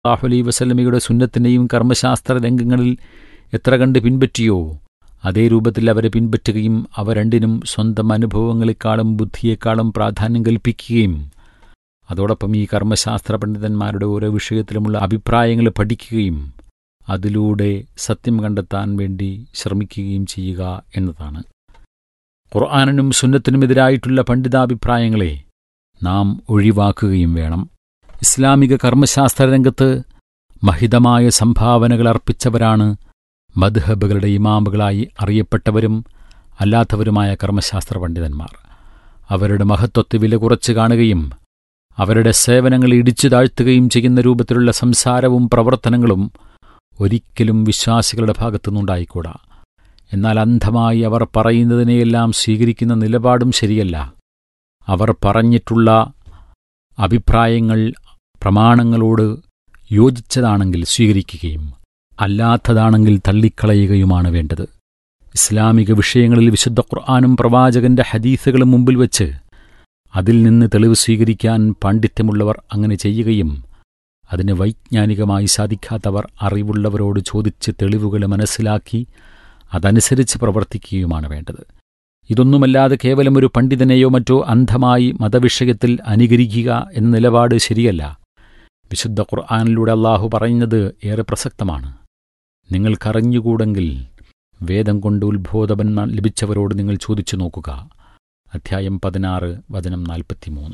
സല്ലല്ലാഹു അലൈഹി വസല്ലമയുടെ സുന്നത്തിനെയും കർമ്മശാസ്ത്ര രംഗങ്ങളിൽ എത്ര കണ്ട് പിൻപറ്റിയോ അതേ രൂപത്തിൽ അവരെ പിൻപറ്റുകയും അവ രണ്ടിനും സ്വന്തം അനുഭവങ്ങളെക്കാളും ബുദ്ധിയെക്കാളും പ്രാധാന്യം കൽപ്പിക്കുകയും അതോടൊപ്പം ഈ കർമ്മശാസ്ത്ര പണ്ഡിതന്മാരുടെ ഓരോ വിഷയത്തിലുമുള്ള അഭിപ്രായങ്ങൾ പഠിക്കുകയും അതിലൂടെ സത്യം കണ്ടെത്താൻ വേണ്ടി ശ്രമിക്കുകയും ചെയ്യുക എന്നതാണ് ഖുർആാനിനും സുന്നത്തിനുമെതിരായിട്ടുള്ള പണ്ഡിതാഭിപ്രായങ്ങളെ നാം ഒഴിവാക്കുകയും വേണം ഇസ്ലാമിക കർമ്മശാസ്ത്ര രംഗത്ത് മഹിതമായ സംഭാവനകൾ അർപ്പിച്ചവരാണ് മദ്ഹബുകളുടെ ഇമാമുകളായി അറിയപ്പെട്ടവരും അല്ലാത്തവരുമായ കർമ്മശാസ്ത്ര പണ്ഡിതന്മാർ അവരുടെ മഹത്വത്തെ വില കുറച്ച് കാണുകയും അവരുടെ സേവനങ്ങൾ ഇടിച്ചു താഴ്ത്തുകയും ചെയ്യുന്ന രൂപത്തിലുള്ള സംസാരവും പ്രവർത്തനങ്ങളും ഒരിക്കലും വിശ്വാസികളുടെ ഭാഗത്തുനിന്നുണ്ടായിക്കൂടാ എന്നാൽ അന്ധമായി അവർ പറയുന്നതിനെയെല്ലാം സ്വീകരിക്കുന്ന നിലപാടും ശരിയല്ല അവർ പറഞ്ഞിട്ടുള്ള അഭിപ്രായങ്ങൾ പ്രമാണങ്ങളോട് യോജിച്ചതാണെങ്കിൽ സ്വീകരിക്കുകയും അല്ലാത്തതാണെങ്കിൽ തള്ളിക്കളയുകയുമാണ് വേണ്ടത് ഇസ്ലാമിക വിഷയങ്ങളിൽ വിശുദ്ധ ഖുർആാനും പ്രവാചകന്റെ ഹദീസുകളും മുമ്പിൽ വച്ച് അതിൽ നിന്ന് തെളിവ് സ്വീകരിക്കാൻ പാണ്ഡിത്യമുള്ളവർ അങ്ങനെ ചെയ്യുകയും അതിന് വൈജ്ഞാനികമായി സാധിക്കാത്തവർ അറിവുള്ളവരോട് ചോദിച്ച് തെളിവുകൾ മനസ്സിലാക്കി അതനുസരിച്ച് പ്രവർത്തിക്കുകയുമാണ് വേണ്ടത് ഇതൊന്നുമല്ലാതെ കേവലം ഒരു പണ്ഡിതനെയോ മറ്റോ അന്ധമായി മതവിഷയത്തിൽ അനുകരിക്കുക എന്ന നിലപാട് ശരിയല്ല വിശുദ്ധ ഖുർആാനിലൂടെ അള്ളാഹു പറയുന്നത് ഏറെ പ്രസക്തമാണ് നിങ്ങൾക്കറിഞ്ഞുകൂടെങ്കിൽ വേദം കൊണ്ട് ഉത്ബോധപൻ ലഭിച്ചവരോട് നിങ്ങൾ ചോദിച്ചു നോക്കുക അധ്യായം പതിനാറ് വചനം നാൽപ്പത്തിമൂന്ന്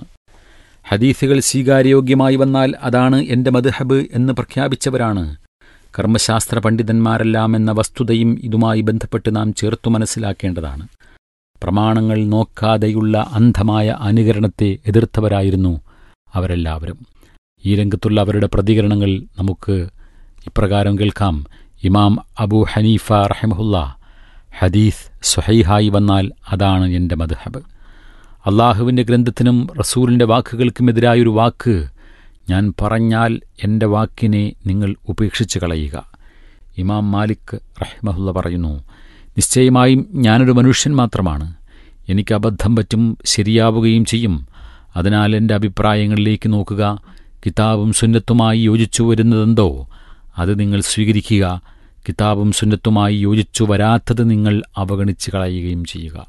ഹദീസുകൾ സ്വീകാര്യോഗ്യമായി വന്നാൽ അതാണ് എന്റെ മദ്ഹബ് എന്ന് പ്രഖ്യാപിച്ചവരാണ് കർമ്മശാസ്ത്ര പണ്ഡിതന്മാരെല്ലാം എന്ന വസ്തുതയും ഇതുമായി ബന്ധപ്പെട്ട് നാം ചേർത്തു മനസ്സിലാക്കേണ്ടതാണ് പ്രമാണങ്ങൾ നോക്കാതെയുള്ള അന്ധമായ അനുകരണത്തെ എതിർത്തവരായിരുന്നു അവരെല്ലാവരും ഈ രംഗത്തുള്ള അവരുടെ പ്രതികരണങ്ങൾ നമുക്ക് ഇപ്രകാരം കേൾക്കാം ഇമാം അബു ഹനീഫ റഹമുല്ല ഹദീസ് സുഹൈഹായി വന്നാൽ അതാണ് എൻ്റെ മദ്ഹബ് അള്ളാഹുവിൻ്റെ ഗ്രന്ഥത്തിനും റസൂലിൻ്റെ വാക്കുകൾക്കുമെതിരായൊരു വാക്ക് ഞാൻ പറഞ്ഞാൽ എൻ്റെ വാക്കിനെ നിങ്ങൾ ഉപേക്ഷിച്ച് കളയുക ഇമാം മാലിക് റഹ്മഹുല്ല പറയുന്നു നിശ്ചയമായും ഞാനൊരു മനുഷ്യൻ മാത്രമാണ് എനിക്ക് അബദ്ധം പറ്റും ശരിയാവുകയും ചെയ്യും അതിനാൽ എൻ്റെ അഭിപ്രായങ്ങളിലേക്ക് നോക്കുക കിതാബും സുന്നത്തുമായി യോജിച്ചു വരുന്നതെന്തോ അത് നിങ്ങൾ സ്വീകരിക്കുക കിതാബും സുന്നത്തുമായി യോജിച്ചു വരാത്തത് നിങ്ങൾ അവഗണിച്ച് കളയുകയും ചെയ്യുക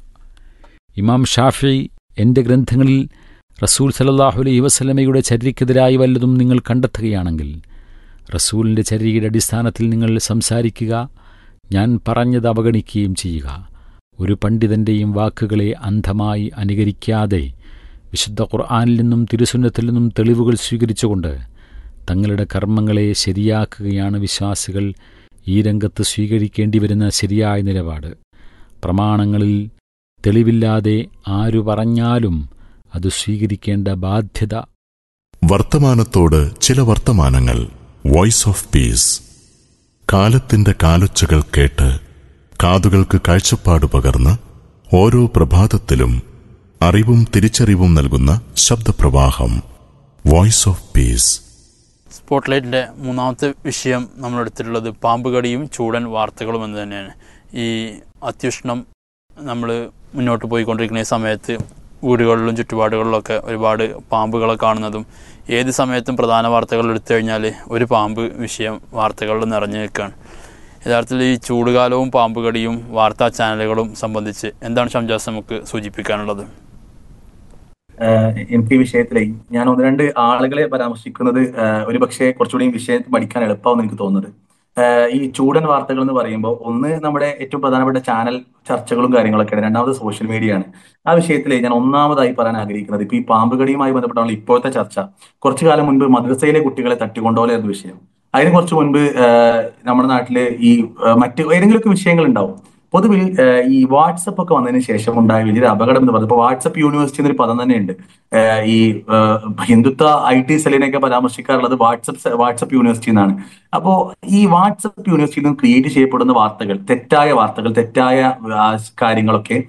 ഇമാം ഷാഫി എൻ്റെ ഗ്രന്ഥങ്ങളിൽ റസൂൽ സലല്ലാഹു അലൈഹി വസ്ലമയുടെ ചര്യക്കെതിരായി വല്ലതും നിങ്ങൾ കണ്ടെത്തുകയാണെങ്കിൽ റസൂലിൻ്റെ ചര്യയുടെ അടിസ്ഥാനത്തിൽ നിങ്ങൾ സംസാരിക്കുക ഞാൻ പറഞ്ഞത് അവഗണിക്കുകയും ചെയ്യുക ഒരു പണ്ഡിതൻ്റെയും വാക്കുകളെ അന്ധമായി അനുകരിക്കാതെ വിശുദ്ധ ഖുർആാനിൽ നിന്നും തിരുസുന്നത്തിൽ നിന്നും തെളിവുകൾ സ്വീകരിച്ചുകൊണ്ട് തങ്ങളുടെ കർമ്മങ്ങളെ ശരിയാക്കുകയാണ് വിശ്വാസികൾ ഈ രംഗത്ത് സ്വീകരിക്കേണ്ടി വരുന്ന ശരിയായ നിലപാട് പ്രമാണങ്ങളിൽ തെളിവില്ലാതെ ആരു പറഞ്ഞാലും അത് സ്വീകരിക്കേണ്ട ബാധ്യത വർത്തമാനത്തോട് ചില വർത്തമാനങ്ങൾ വോയിസ് ഓഫ് പീസ് കാലത്തിന്റെ കാലൊച്ചകൾ കേട്ട് കാതുകൾക്ക് കാഴ്ചപ്പാട് പകർന്ന് ഓരോ പ്രഭാതത്തിലും അറിവും തിരിച്ചറിവും നൽകുന്ന ശബ്ദപ്രവാഹം വോയിസ് ഓഫ് പീസ് സ്പോട്ട്ലൈറ്റിൻ്റെ മൂന്നാമത്തെ വിഷയം നമ്മൾ എടുത്തിട്ടുള്ളത് പാമ്പ് കടിയും ചൂടൻ വാർത്തകളും എന്ന് തന്നെയാണ് ഈ അത്യുഷ്ണം നമ്മൾ മുന്നോട്ട് പോയിക്കൊണ്ടിരിക്കുന്ന ഈ സമയത്ത് വീടുകളിലും ചുറ്റുപാടുകളിലൊക്കെ ഒരുപാട് പാമ്പുകളെ കാണുന്നതും ഏത് സമയത്തും പ്രധാന വാർത്തകൾ എടുത്തു കഴിഞ്ഞാൽ ഒരു പാമ്പ് വിഷയം വാർത്തകളിൽ നിറഞ്ഞു നിൽക്കുകയാണ് യഥാർത്ഥത്തിൽ ഈ ചൂടുകാലവും പാമ്പ് കടിയും വാർത്താ ചാനലുകളും സംബന്ധിച്ച് എന്താണ് ഷംജാസ് നമുക്ക് സൂചിപ്പിക്കാനുള്ളത് എനിക്ക് ഈ വിഷയത്തിലെ ഞാൻ ഒന്ന് രണ്ട് ആളുകളെ പരാമർശിക്കുന്നത് ഒരു പക്ഷേ കുറച്ചുകൂടി വിഷയം പഠിക്കാൻ എളുപ്പമാണെന്ന് എനിക്ക് തോന്നുന്നത് ഈ ചൂടൻ വാർത്തകൾ എന്ന് പറയുമ്പോൾ ഒന്ന് നമ്മുടെ ഏറ്റവും പ്രധാനപ്പെട്ട ചാനൽ ചർച്ചകളും കാര്യങ്ങളൊക്കെയാണ് രണ്ടാമത് സോഷ്യൽ മീഡിയ ആണ് ആ വിഷയത്തിൽ ഞാൻ ഒന്നാമതായി പറയാൻ ആഗ്രഹിക്കുന്നത് ഇപ്പൊ ഈ പാമ്പുകടിയുമായി ബന്ധപ്പെട്ടാണ് ഇപ്പോഴത്തെ ചർച്ച കുറച്ചു കാലം മുൻപ് മദ്രസയിലെ കുട്ടികളെ തട്ടിക്കൊണ്ടുപോലെയായിരുന്നു വിഷയം അതിന് കുറച്ച് മുൻപ് നമ്മുടെ നാട്ടില് ഈ മറ്റ് ഏതെങ്കിലുമൊക്കെ വിഷയങ്ങൾ ഉണ്ടാവും പൊതുവിൽ ഈ വാട്സപ്പ് ഒക്കെ വന്നതിന് ശേഷം ഉണ്ടായ വലിയൊരു അപകടം എന്ന് പറയുന്നത് ഇപ്പൊ വാട്സപ്പ് യൂണിവേഴ്സിറ്റി എന്നൊരു പദം തന്നെയുണ്ട് ഈ ഹിന്ദുത്വ ഐ ടി സെല്ലിനെയൊക്കെ പരാമർശിക്കാറുള്ളത് വാട്സപ്പ് വാട്സപ്പ് യൂണിവേഴ്സിറ്റി എന്നാണ് അപ്പോ ഈ വാട്സപ്പ് യൂണിവേഴ്സിറ്റിയിൽ നിന്ന് ക്രിയേറ്റ് ചെയ്യപ്പെടുന്ന വാർത്തകൾ തെറ്റായ വാർത്തകൾ തെറ്റായ കാര്യങ്ങളൊക്കെ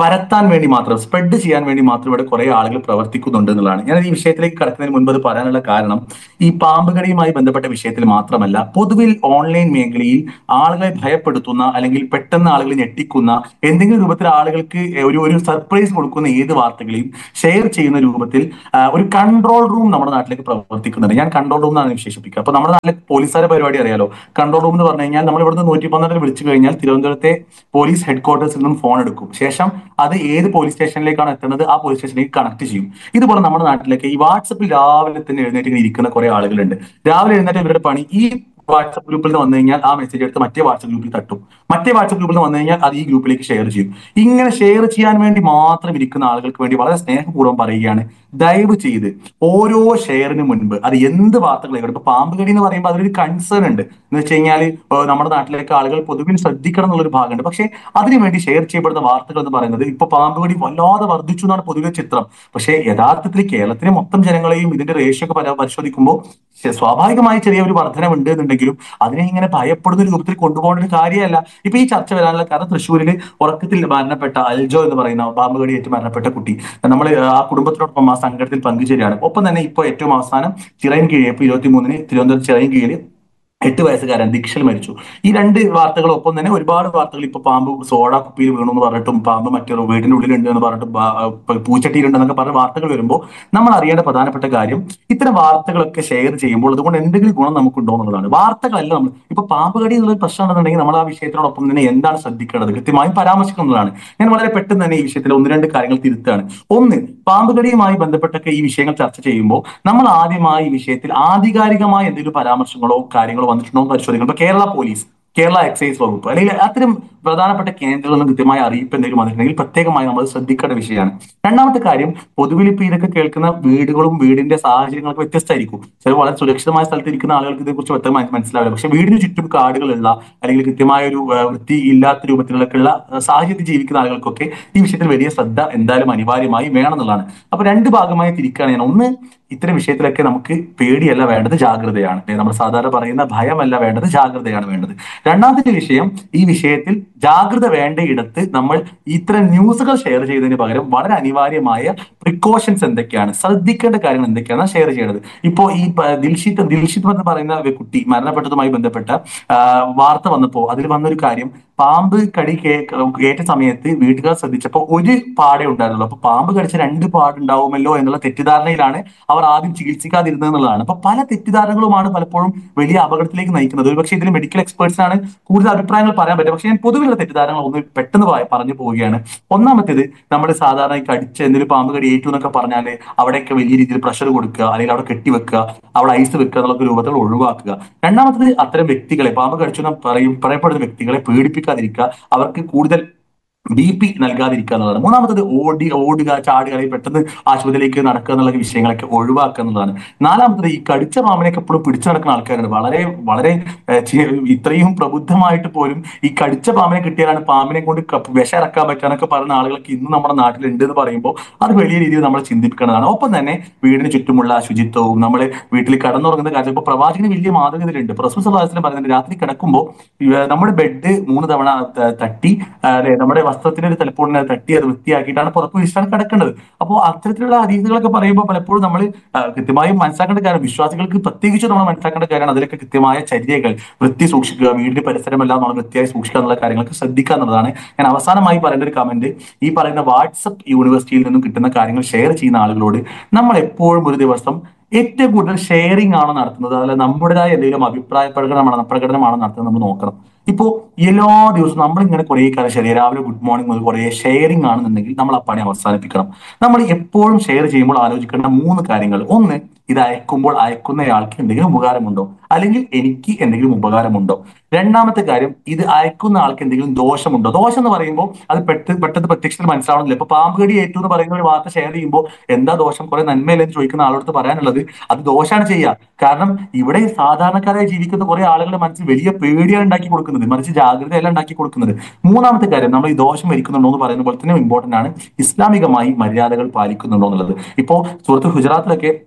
പരത്താൻ വേണ്ടി മാത്രം സ്പ്രെഡ് ചെയ്യാൻ വേണ്ടി മാത്രം ഇവിടെ കുറെ ആളുകൾ പ്രവർത്തിക്കുന്നുണ്ട് എന്നുള്ളതാണ് ഞാൻ ഈ വിഷയത്തിലേക്ക് കടക്കുന്നതിന് മുൻപ് അത് പറയാനുള്ള കാരണം ഈ പാമ്പ് കടിയുമായി ബന്ധപ്പെട്ട വിഷയത്തിൽ മാത്രമല്ല പൊതുവിൽ ഓൺലൈൻ മേഖലയിൽ ആളുകളെ ഭയപ്പെടുത്തുന്ന അല്ലെങ്കിൽ പെട്ടെന്ന് ആളുകളെ ഞെട്ടിക്കുന്ന എന്തെങ്കിലും രൂപത്തിൽ ആളുകൾക്ക് ഒരു ഒരു സർപ്രൈസ് കൊടുക്കുന്ന ഏത് വാർത്തകളെയും ഷെയർ ചെയ്യുന്ന രൂപത്തിൽ ആ, ഒരു കൺട്രോൾ റൂം നമ്മുടെ നാട്ടിലേക്ക് പ്രവർത്തിക്കുന്നുണ്ട് ഞാൻ കൺട്രോൾ റൂം എന്നാണ് വിശേഷിപ്പിക്കുക അപ്പൊ നമ്മുടെ നാട്ടിലെ പോലീസുകാരെ പരിപാടി അറിയാലോ കൺട്രോൾ റൂം എന്ന് പറഞ്ഞു കഴിഞ്ഞാൽ നമ്മൾ ഇവിടുന്ന് നൂറ്റി പന്ത്രണ്ടിൽ വിളിച്ചു കഴിഞ്ഞാൽ തിരുവനന്തപുരത്തെ പോലീസ് ഹെഡ് ക്വാർട്ടേഴ്സിൽ നിന്നും ഫോൺ എടുക്കും ശേഷം അത് ഏത് പോലീസ് സ്റ്റേഷനിലേക്കാണ് എത്തുന്നത് ആ പോലീസ് സ്റ്റേഷനിലേക്ക് കണക്ട് ചെയ്യും ഇതുപോലെ നമ്മുടെ നാട്ടിലേക്ക് ഈ വാട്സപ്പിൽ രാവിലെ തന്നെ എഴുന്നേറ്റ് ഇങ്ങനെ ഇരിക്കുന്ന കുറെ ആളുകളുണ്ട് രാവിലെ എഴുന്നേറ്റ് ഇവരുടെ പണി ഈ വാട്സപ്പ് ഗ്രൂപ്പിൽ നിന്ന് വന്നു കഴിഞ്ഞാൽ ആ മെസ്സേജ് എടുത്ത് മറ്റേ വാട്സപ്പ് ഗ്രൂപ്പിൽ തട്ടും മറ്റേ വാട്സപ്പ് ഗ്രൂപ്പിൽ നിന്ന് വന്നു കഴിഞ്ഞാൽ അത് ഈ ഗ്രൂപ്പിലേക്ക് ഷെയർ ചെയ്യും ഇങ്ങനെ ഷെയർ ചെയ്യാൻ വേണ്ടി മാത്രം ഇരിക്കുന്ന ആളുകൾക്ക് വേണ്ടി വളരെ സ്നേഹപൂർവ്വം പറയുകയാണ് ദയവ് ചെയ്ത് ഓരോ ഷെയറിന് മുൻപ് അത് എന്ത് വാർത്തകളായിക്കോട്ടെ ഇപ്പൊ പാമ്പ് കടി എന്ന് പറയുമ്പോൾ അതിലൊരു കൺസേൺ ഉണ്ട് എന്ന് വെച്ച് കഴിഞ്ഞാൽ നമ്മുടെ നാട്ടിലേക്ക് ആളുകൾ പൊതുവിൽ ശ്രദ്ധിക്കണം എന്നുള്ളൊരു ഭാഗമുണ്ട് പക്ഷേ അതിനുവേണ്ടി ഷെയർ ചെയ്യപ്പെടുന്ന വാർത്തകൾ എന്ന് പറയുന്നത് ഇപ്പൊ പാമ്പ് കടി വല്ലാതെ വർദ്ധിച്ചു എന്നാണ് പൊതുവെ ചിത്രം പക്ഷേ യഥാർത്ഥത്തിൽ കേരളത്തിലെ മൊത്തം ജനങ്ങളെയും ഇതിന്റെ റേഷ്യോ ഒക്കെ പരി- പരിശോധിക്കുമ്പോൾ ശ- സ്വാഭാവികമായി ചെറിയ ഒരു വർധനമുണ്ട് എന്നുണ്ടെങ്കിലും അതിനെ ഇങ്ങനെ ഭയപ്പെടുന്ന രൂപത്തിൽ കൊണ്ടുപോകേണ്ട ഒരു കാര്യമല്ല ഇപ്പൊ ഈ ചർച്ച വരാനുള്ള കാരണം തൃശ്ശൂരിൽ ഉറക്കത്തിൽ മരണപ്പെട്ട അൽജോ എന്ന് പറയുന്ന പാമ്പ് കടിയേറ്റ് മരണപ്പെട്ട കുട്ടി നമ്മൾ ആ കുടുംബത്തിനോടൊപ്പം ആ സംഘടനയിൽ പങ്കുചേരുകയാണ് ഒപ്പം തന്നെ ഇപ്പോൾ ഏറ്റവും അവസാനം ചിറയൻ കീഴ് ഇപ്പൊ ഇരുപത്തി മൂന്നിന് തിരുവനന്തപുരം ചിറയൻ കീഴിൽ എട്ട് വയസ്സുകാരൻ ദീക്ഷൽ മരിച്ചു ഈ രണ്ട് വാർത്തകളൊപ്പം തന്നെ ഒരുപാട് വാർത്തകൾ ഇപ്പൊ പാമ്പ് സോഡ കുപ്പിയിൽ വീണു എന്ന് പറഞ്ഞിട്ടും പാമ്പ് മറ്റൊരു വീടിന്റെ ഉള്ളിലുണ്ട് എന്ന് പറഞ്ഞിട്ടും ബാ- ഇപ്പൊ പൂച്ചട്ടിയിലുണ്ട് എന്നൊക്കെ പറഞ്ഞ വാർത്തകൾ വരുമ്പോൾ നമ്മൾ അറിയേണ്ട പ്രധാനപ്പെട്ട കാര്യം ഇത്തരം വാർത്തകളൊക്കെ ഷെയർ ചെയ്യുമ്പോൾ അതുകൊണ്ട് എന്തെങ്കിലും ഗുണം നമുക്കുണ്ടോ എന്നുള്ളതാണ് വാർത്തകളല്ല നമ്മൾ ഇപ്പൊ പാമ്പ് കടി എന്നുള്ള പ്രശ്നം ഉണ്ടെന്നുണ്ടെങ്കിൽ നമ്മൾ ആ വിഷയത്തിനോടൊപ്പം തന്നെ എന്താണ് ശ്രദ്ധിക്കേണ്ടത് കൃത്യമായും പരാമർശിക്കുന്നതാണ് ഞാൻ വളരെ പെട്ടെന്ന് തന്നെ ഈ വിഷയത്തിൽ ഒന്ന് രണ്ട് കാര്യങ്ങൾ തിരുത്താണ് ഒന്ന് പാമ്പ് കടിയുമായി ബന്ധപ്പെട്ടൊക്കെ ഈ വിഷയങ്ങൾ ചർച്ച ചെയ്യുമ്പോൾ നമ്മൾ ആദ്യമായി ഈ വിഷയത്തിൽ ആധികാരികമായ എന്തെങ്കിലും പരാമർശങ്ങളോ കാര്യങ്ങളോ വന്നിട്ടുണ്ടോ എന്ന് പരിശോധിക്കണം ഇപ്പൊ കേരള പോലീസ് കേരള എക്സൈസ് വകുപ്പ് അല്ലെങ്കിൽ അത്തരം പ്രധാനപ്പെട്ട കേന്ദ്രങ്ങളിൽ നിന്ന് കൃത്യമായ അറിയിപ്പ് എന്തെങ്കിലും വന്നിട്ടുണ്ടെങ്കിൽ പ്രത്യേകമായി നമ്മൾ ശ്രദ്ധിക്കേണ്ട വിഷയമാണ് രണ്ടാമത്തെ കാര്യം പൊതുവിൽ ഇപ്പൊ ഇതൊക്കെ കേൾക്കുന്ന വീടുകളും വീടിന്റെ സാഹചര്യങ്ങളൊക്കെ വ്യത്യസ്തമായിരിക്കും ചില വളരെ സുരക്ഷിതമായ സ്ഥലത്ത് ഇരിക്കുന്ന ആളുകൾക്ക് ഇതിനെക്കുറിച്ച് വ്യക്തമായി മനസ്സിലാവില്ല പക്ഷെ വീടിന് ചുറ്റും കാടുകളുള്ള അല്ലെങ്കിൽ കൃത്യമായ ഒരു ആ, വൃത്തി ഇല്ലാത്ത രൂപത്തിലൊക്കെയുള്ള ആ, സാഹചര്യത്തിൽ ജീവിക്കുന്ന ആളുകൾക്കൊക്കെ ഈ വിഷയത്തിൽ വലിയ ശ്രദ്ധ എന്തായാലും അനിവാര്യമായി വേണം എന്നുള്ളതാണ് അപ്പൊ രണ്ട് ഭാഗമായി തിരിക്കുകയാണ് ഞാൻ ഒന്ന് ഇത്തരം വിഷയത്തിലൊക്കെ നമുക്ക് പേടിയല്ല വേണ്ടത് ജാഗ്രതയാണ് ഏ, നമ്മൾ സാധാരണ പറയുന്ന ഭയമല്ല വേണ്ടത് ജാഗ്രതയാണ് വേണ്ടത് രണ്ടാമത്തെ വിഷയം ഈ വിഷയത്തിൽ ജാഗ്രത വേണ്ടയിടത്ത് നമ്മൾ ഇത്തരം ന്യൂസുകൾ ഷെയർ ചെയ്യുന്നതിന് പകരം വളരെ അനിവാര്യമായ പ്രിക്കോഷൻസ് എന്തൊക്കെയാണ് ശ്രദ്ധിക്കേണ്ട കാര്യങ്ങൾ എന്തൊക്കെയാണ് ഷെയർ ചെയ്യേണ്ടത് ഇപ്പോ ഈ പ- ദിൽഷിത്ത് ദിൽഷിത്ത് എന്ന് പറയുന്ന ഒരു കുട്ടി മരണപ്പെട്ടതുമായി ബന്ധപ്പെട്ട ആ, വാർത്ത വന്നപ്പോ അതിൽ വന്നൊരു കാര്യം പാമ്പ് കടി കേ- ഏറ്റ സമയത്ത് വീട്ടുകാർ ശ്രദ്ധിച്ചപ്പോൾ ഒരു പാടേ ഉണ്ടായിരുന്നുള്ളൂ അപ്പൊ പാമ്പ് കടിച്ച രണ്ട് പാടുണ്ടാവുമല്ലോ എന്നുള്ള തെറ്റിദ്ധാരണയിലാണ് അവർ ആദ്യം ചികിത്സിക്കാതിരുന്നത് എന്നുള്ളതാണ് അപ്പൊ പല തെറ്റിദ്ധാരണകളുമാണ് പലപ്പോഴും വലിയ അപകടത്തിലേക്ക് നയിക്കുന്നത് ഒരുപക്ഷെ ഇതിൽ മെഡിക്കൽ എക്സ്പേർട്സിനാണ് കൂടുതൽ അഭിപ്രായങ്ങൾ പറയാൻ പറ്റും പക്ഷെ ഞാൻ പൊതുവിലുള്ള തെറ്റിദ്ധാരണകൾ ഒന്ന് പെട്ടെന്ന് പ- പറഞ്ഞു പോവുകയാണ് ഒന്നാമത്തേത് നമ്മൾ സാധാരണ ഈ കടിച്ച എന്തെങ്കിലും പാമ്പ് കടി ഏറ്റു എന്നൊക്കെ പറഞ്ഞാൽ അവിടെയൊക്കെ വലിയ രീതിയിൽ പ്രഷർ കൊടുക്കുക അല്ലെങ്കിൽ അവിടെ കെട്ടിവെക്കുക അവിടെ ഐസ് വെക്കുക എന്നുള്ള രൂപത്തിൽ ഒഴിവാക്കുക രണ്ടാമത്തത് അത്തരം വ്യക്തികളെ പാമ്പ് കടിച്ചു എന്ന് പറയും പറയപ്പെടുന്ന വ്യക്തികളെ പേടിപ്പിക്കാതിരിക്കുക അവർക്ക് കൂടുതൽ ബി പി നൽകാതിരിക്കുക എന്നുള്ളതാണ് മൂന്നാമത്തത് ഓടി ഓടുക ചാടുക അല്ലെങ്കിൽ പെട്ടെന്ന് ആശുപത്രിയിലേക്ക് നടക്കുക എന്നുള്ള വിഷയങ്ങളൊക്കെ ഒഴിവാക്കുക എന്നുള്ളതാണ് നാലാമത്തത് ഈ കടിച്ച പാമ്പിനെയൊക്കെ എപ്പോഴും പിടിച്ചു നടക്കുന്ന ആൾക്കാരുണ്ട് വളരെ വളരെ ഏഹ്, ചെ- ഇത്രയും പ്രബുദ്ധമായിട്ട് പോലും ഈ കടിച്ച പാമ്പിനെ കിട്ടിയാലാണ് പാമ്പിനെ കൊണ്ട് ക- വിഷം ഇറക്കാൻ പറ്റാന്നൊക്കെ പറയുന്ന ആളുകളൊക്കെ ഇന്ന് നമ്മുടെ നാട്ടിലുണ്ട് എന്ന് പറയുമ്പോൾ അത് വലിയ രീതിയിൽ നമ്മൾ ചിന്തിപ്പിക്കേണ്ടതാണ് ഒപ്പം തന്നെ വീടിന് ചുറ്റുമുള്ള ശുചിത്വവും നമ്മൾ വീട്ടിൽ കടന്നുറങ്ങുന്ന കാര്യം ഇപ്പൊ പ്രവാചകന് വലിയ മാതൃക ഇതിലുണ്ട് പ്രസ്തുത സഭാസനം പറയുന്നുണ്ട് രാത്രി കിടക്കുമ്പോൾ നമ്മുടെ ബെഡ് മൂന്ന് തവണ ത- തട്ടി ആ, അതെ നമ്മുടെ വസ്ത്രത്തിന്റെ ഒരു തലപ്പോടിനെ തട്ടി അത് വൃത്തിയാക്കിയിട്ടാണ് പുറത്ത് വീഴ്ചയാണ് കിടക്കേണ്ടത് അപ്പോൾ അത്തരത്തിലുള്ള അതീതികളൊക്കെ പറയുമ്പോൾ പലപ്പോഴും നമ്മൾ കൃത്യമായും മനസ്സിലാക്കേണ്ട കാര്യം വിശ്വാസികൾക്ക് പ്രത്യേകിച്ച് നമ്മൾ മനസ്സിലാക്കേണ്ട കാര്യമാണ് അതിലൊക്കെ കൃത്യമായ ചര്യകൾ വൃത്തി സൂക്ഷിക്കുക വീടിന്റെ പരിസരമെല്ലാം നമ്മൾ വൃത്തിയായി സൂക്ഷിക്കുക എന്നുള്ള കാര്യങ്ങളൊക്കെ ശ്രദ്ധിക്കുക എന്നുള്ളതാണ് ഞാൻ അവസാനമായി പറയേണ്ട ഒരു കമന്റ് ഈ പറയുന്ന വാട്സപ്പ് യൂണിവേഴ്സിറ്റിയിൽ നിന്നും കിട്ടുന്ന കാര്യങ്ങൾ ഷെയർ ചെയ്യുന്ന ആളുകളോട് നമ്മൾ എപ്പോഴും ഒരു ദിവസം ഏറ്റവും കൂടുതൽ ഷെയറിംഗ് ആണോ നടത്തുന്നത് അതല്ല നമ്മുടേതായ എന്തെങ്കിലും അഭിപ്രായ പ്രകടനമാണോ പ്രകടനമാണോ നടത്തുന്നത് നമ്മൾ നോക്കണം ഇപ്പോ എല്ലാ ദിവസവും നമ്മൾ ഇങ്ങനെ കുറെ കാലം ശരി രാവിലെ ഗുഡ് മോർണിംഗ് മുതൽ കുറെ ഷെയറിംഗ് ആണെന്നുണ്ടെങ്കിൽ നമ്മൾ ആ പണി അവസാനിപ്പിക്കണം നമ്മൾ എപ്പോഴും ഷെയർ ചെയ്യുമ്പോൾ ആലോചിക്കേണ്ട മൂന്ന് കാര്യങ്ങൾ ഒന്ന് ഇത് അയക്കുമ്പോൾ അയക്കുന്നയാൾക്ക് എന്തെങ്കിലും ഉപകാരമുണ്ടോ അല്ലെങ്കിൽ എനിക്ക് എന്തെങ്കിലും ഉപകാരമുണ്ടോ രണ്ടാമത്തെ കാര്യം ഇത് അയക്കുന്ന ആൾക്ക് എന്തെങ്കിലും ദോഷമുണ്ടോ ദോഷം എന്ന് പറയുമ്പോൾ അത് പെട്ടെന്ന് പെട്ടെന്ന് പ്രത്യക്ഷത്തിൽ മനസ്സിലാവണമെന്നില്ല ഇപ്പൊ പാമ്പ് കടി ഏറ്റു എന്ന് പറയുന്ന ഒരു വാർത്ത ഷെയർ ചെയ്യുമ്പോൾ എന്താ ദോഷം കുറെ നന്മയില്ലെന്ന് എന്ന് ചോദിക്കുന്ന ആളോട് പറയാനുള്ളത് അത് ദോഷമാണ് ചെയ്യുക കാരണം ഇവിടെ സാധാരണക്കാരായി ജീവിക്കുന്ന കുറെ ആളുകളുടെ മനസ്സിൽ വലിയ പേടിയാണ് ഉണ്ടാക്കി കൊടുക്കുന്നത് മറിച്ച് ജാഗ്രതയല്ല ഉണ്ടാക്കി കൊടുക്കുന്നത് മൂന്നാമത്തെ കാര്യം നമ്മൾ ഈ ദോഷം വരിക്കുന്നുണ്ടോ എന്ന് പറയുന്ന പോലെ തന്നെ ഇമ്പോർട്ടന്റ് ആണ് ഇസ്ലാമികമായി മര്യാദകൾ പാലിക്കുന്നുണ്ടോ എന്നുള്ളത് ഇപ്പോ സുഹൃത്ത് ഗുജറാത്തിലൊക്കെ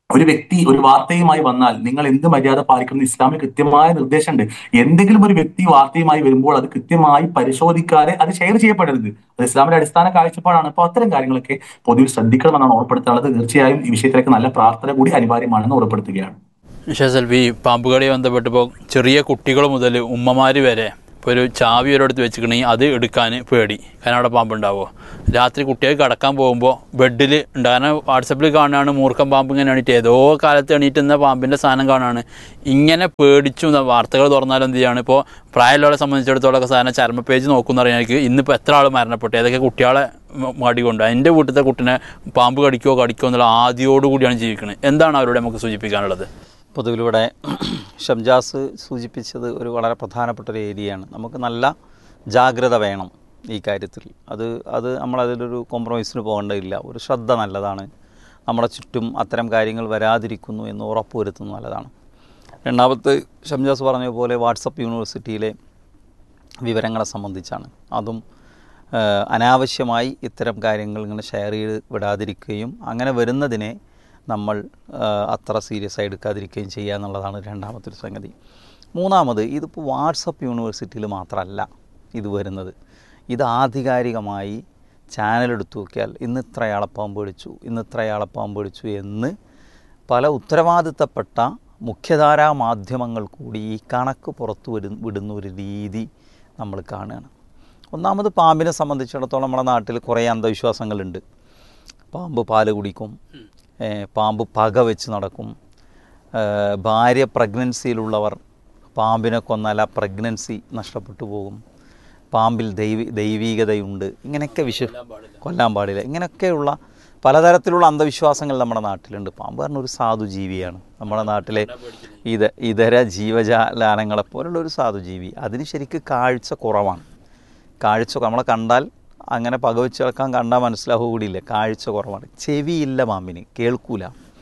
ഒരു വ്യക്തി ഒരു വാർത്തയുമായി വന്നാൽ നിങ്ങൾ എന്ത് മര്യാദ പാലിക്കണം എന്ന് ഇസ്ലാമിൽ കൃത്യമായ നിർദ്ദേശമുണ്ട് എന്തെങ്കിലും ഒരു വ്യക്തി വാർത്തയുമായി വരുമ്പോൾ അത് കൃത്യമായി പരിശോധിക്കാതെ അത് ഷെയർ ചെയ്യപ്പെടരുത് അത് ഇസ്ലാമിന്റെ അടിസ്ഥാന കാഴ്ചപ്പാടാണ് അപ്പോൾ അത്തരം കാര്യങ്ങളൊക്കെ പൊതുവിൽ ശ്രദ്ധിക്കണമെന്നാണ് ഓർപ്പെടുത്താനുള്ളത് തീർച്ചയായും ഈ വിഷയത്തിലേക്ക് നല്ല പ്രാർത്ഥന കൂടി അനിവാര്യമാണെന്ന് ഓർപ്പെടുത്തുകയാണ് സെൽവി പാമ്പുകളിയെ ബന്ധപ്പെട്ടിപ്പോൾ ചെറിയ കുട്ടികൾ മുതൽ ഉമ്മമാർ വരെ ഇപ്പോൾ ഒരു ചാവി ഒരിടത്ത് വെച്ചിട്ടുണ്ടെങ്കിൽ അത് എടുക്കാൻ പേടി കാരണം അവിടെ പാമ്പുണ്ടാവുമോ രാത്രി കുട്ടികൾ കിടക്കാൻ പോകുമ്പോൾ ബെഡിൽ ഉണ്ട് കാരണം വാട്സപ്പിൽ കാണുകയാണ് മൂർഖം പാമ്പ് ഇങ്ങനെ എണീറ്റ് ഏതോ കാലത്ത് എണീറ്റുന്ന പാമ്പിൻ്റെ സാധനം കാണുകയാണ് ഇങ്ങനെ പേടിച്ചു എന്ന വാർത്തകൾ തുറന്നാൽ എന്ത് ചെയ്യാണ് ഇപ്പോൾ പ്രായമുള്ളവരെ സംബന്ധിച്ചിടത്തോളം ഒക്കെ സാധനം ചർമ്മ പേജ് നോക്കുന്ന പറയാനായിരിക്കും ഇന്നിപ്പോൾ എത്ര ആൾ മരണപ്പെട്ടു ഏതൊക്കെ കുട്ടികളെ മ- മടി കൊണ്ട് എൻ്റെ വീട്ടിലത്തെ കുട്ടിനെ പാമ്പ് കടിക്കോ കടിക്കോ എന്നുള്ള ആദ്യയോടുകൂടിയാണ് ജീവിക്കുന്നത് എന്താണ് അവരോട് നമുക്ക് സൂചിപ്പിക്കാനുള്ളത് പൊതുവിലൂടെ ഷംജാസ് സൂചിപ്പിച്ചത് ഒരു വളരെ പ്രധാനപ്പെട്ട ഒരു ഏരിയയാണ് നമുക്ക് നല്ല ജാഗ്രത വേണം ഈ കാര്യത്തിൽ അത് അത് നമ്മളതിലൊരു കോംപ്രമൈസിന് പോകേണ്ടതില്ല ഒരു ശ്രദ്ധ നല്ലതാണ് നമ്മുടെ ചുറ്റും അത്തരം കാര്യങ്ങൾ വരാതിരിക്കുന്നു എന്ന് ഉറപ്പുവരുത്തുന്നത് നല്ലതാണ് രണ്ടാമത്തെ ഷംജാസ് പറഞ്ഞ പോലെ വാട്സപ്പ് യൂണിവേഴ്സിറ്റിയിലെ വിവരങ്ങളെ സംബന്ധിച്ചാണ് അതും ആ, അനാവശ്യമായി ഇത്തരം കാര്യങ്ങൾ ഇങ്ങനെ ഷെയർ ചെയ്ത് വിടാതിരിക്കുകയും അങ്ങനെ വരുന്നതിനെ നമ്മൾ ആ, അത്ര സീരിയസ് ആയി എടുക്കാതിരിക്കുകയും ചെയ്യുക എന്നുള്ളതാണ് രണ്ടാമത്തെ ഒരു സംഗതി മൂന്നാമത് ഇതിപ്പോൾ വാട്സപ്പ് യൂണിവേഴ്സിറ്റിയിൽ മാത്രമല്ല ഇത് വരുന്നത് ഇത് ആധികാരികമായി ചാനൽ എടുത്തു നോക്കിയാൽ ഇന്ന് ഇത്രയാളെ പാമ്പ് പിടിച്ചു ഇന്ന് ഇത്രയാളെ പാമ്പ് പിടിച്ചു എന്ന് പല ഉത്തരവാദിത്തപ്പെട്ട മുഖ്യധാരാ മാധ്യമങ്ങൾ കൂടി ഈ കണക്ക് പുറത്തു വരു വിടുന്ന ഒരു രീതി നമ്മൾ കാണുകയാണ് ഒന്നാമത് പാമ്പിനെ സംബന്ധിച്ചിടത്തോളം നമ്മുടെ നാട്ടിൽ കുറേ അന്ധവിശ്വാസങ്ങളുണ്ട് പാമ്പ് പാല് കുടിക്കും ഏ, പാമ്പ് പക വെച്ച് നടക്കും ഏ, ഭാര്യ പ്രഗ്നൻസിയിലുള്ളവർ പാമ്പിനെ കൊന്നാൽ ആ പ്രഗ്നൻസി നഷ്ടപ്പെട്ടു പോകും പാമ്പിൽ ദൈവി ദൈവീകതയുണ്ട് ഇങ്ങനെയൊക്കെ വിശ്വ കൊല്ലാൻ പാടില്ല ഇങ്ങനെയൊക്കെയുള്ള പലതരത്തിലുള്ള അന്ധവിശ്വാസങ്ങൾ നമ്മുടെ നാട്ടിലുണ്ട് പാമ്പ് പറഞ്ഞ ഒരു സാധു ജീവിയാണ് നമ്മുടെ നാട്ടിലെ ഇത് ഇതര ജീവജാലാനങ്ങളെ പോലുള്ള ഒരു സാധു ജീവി അതിന് ശരിക്ക് കാഴ്ച കുറവാണ് കാഴ്ച നമ്മളെ കണ്ടാൽ അങ്ങനെ പകവെച്ച് കിടക്കാൻ കണ്ടാൽ മനസ്സിലാവുക കൂടിയില്ല കാഴ്ച കുറവാണ് ചെവിയില്ല പാമ്പിന് കേൾക്കൂല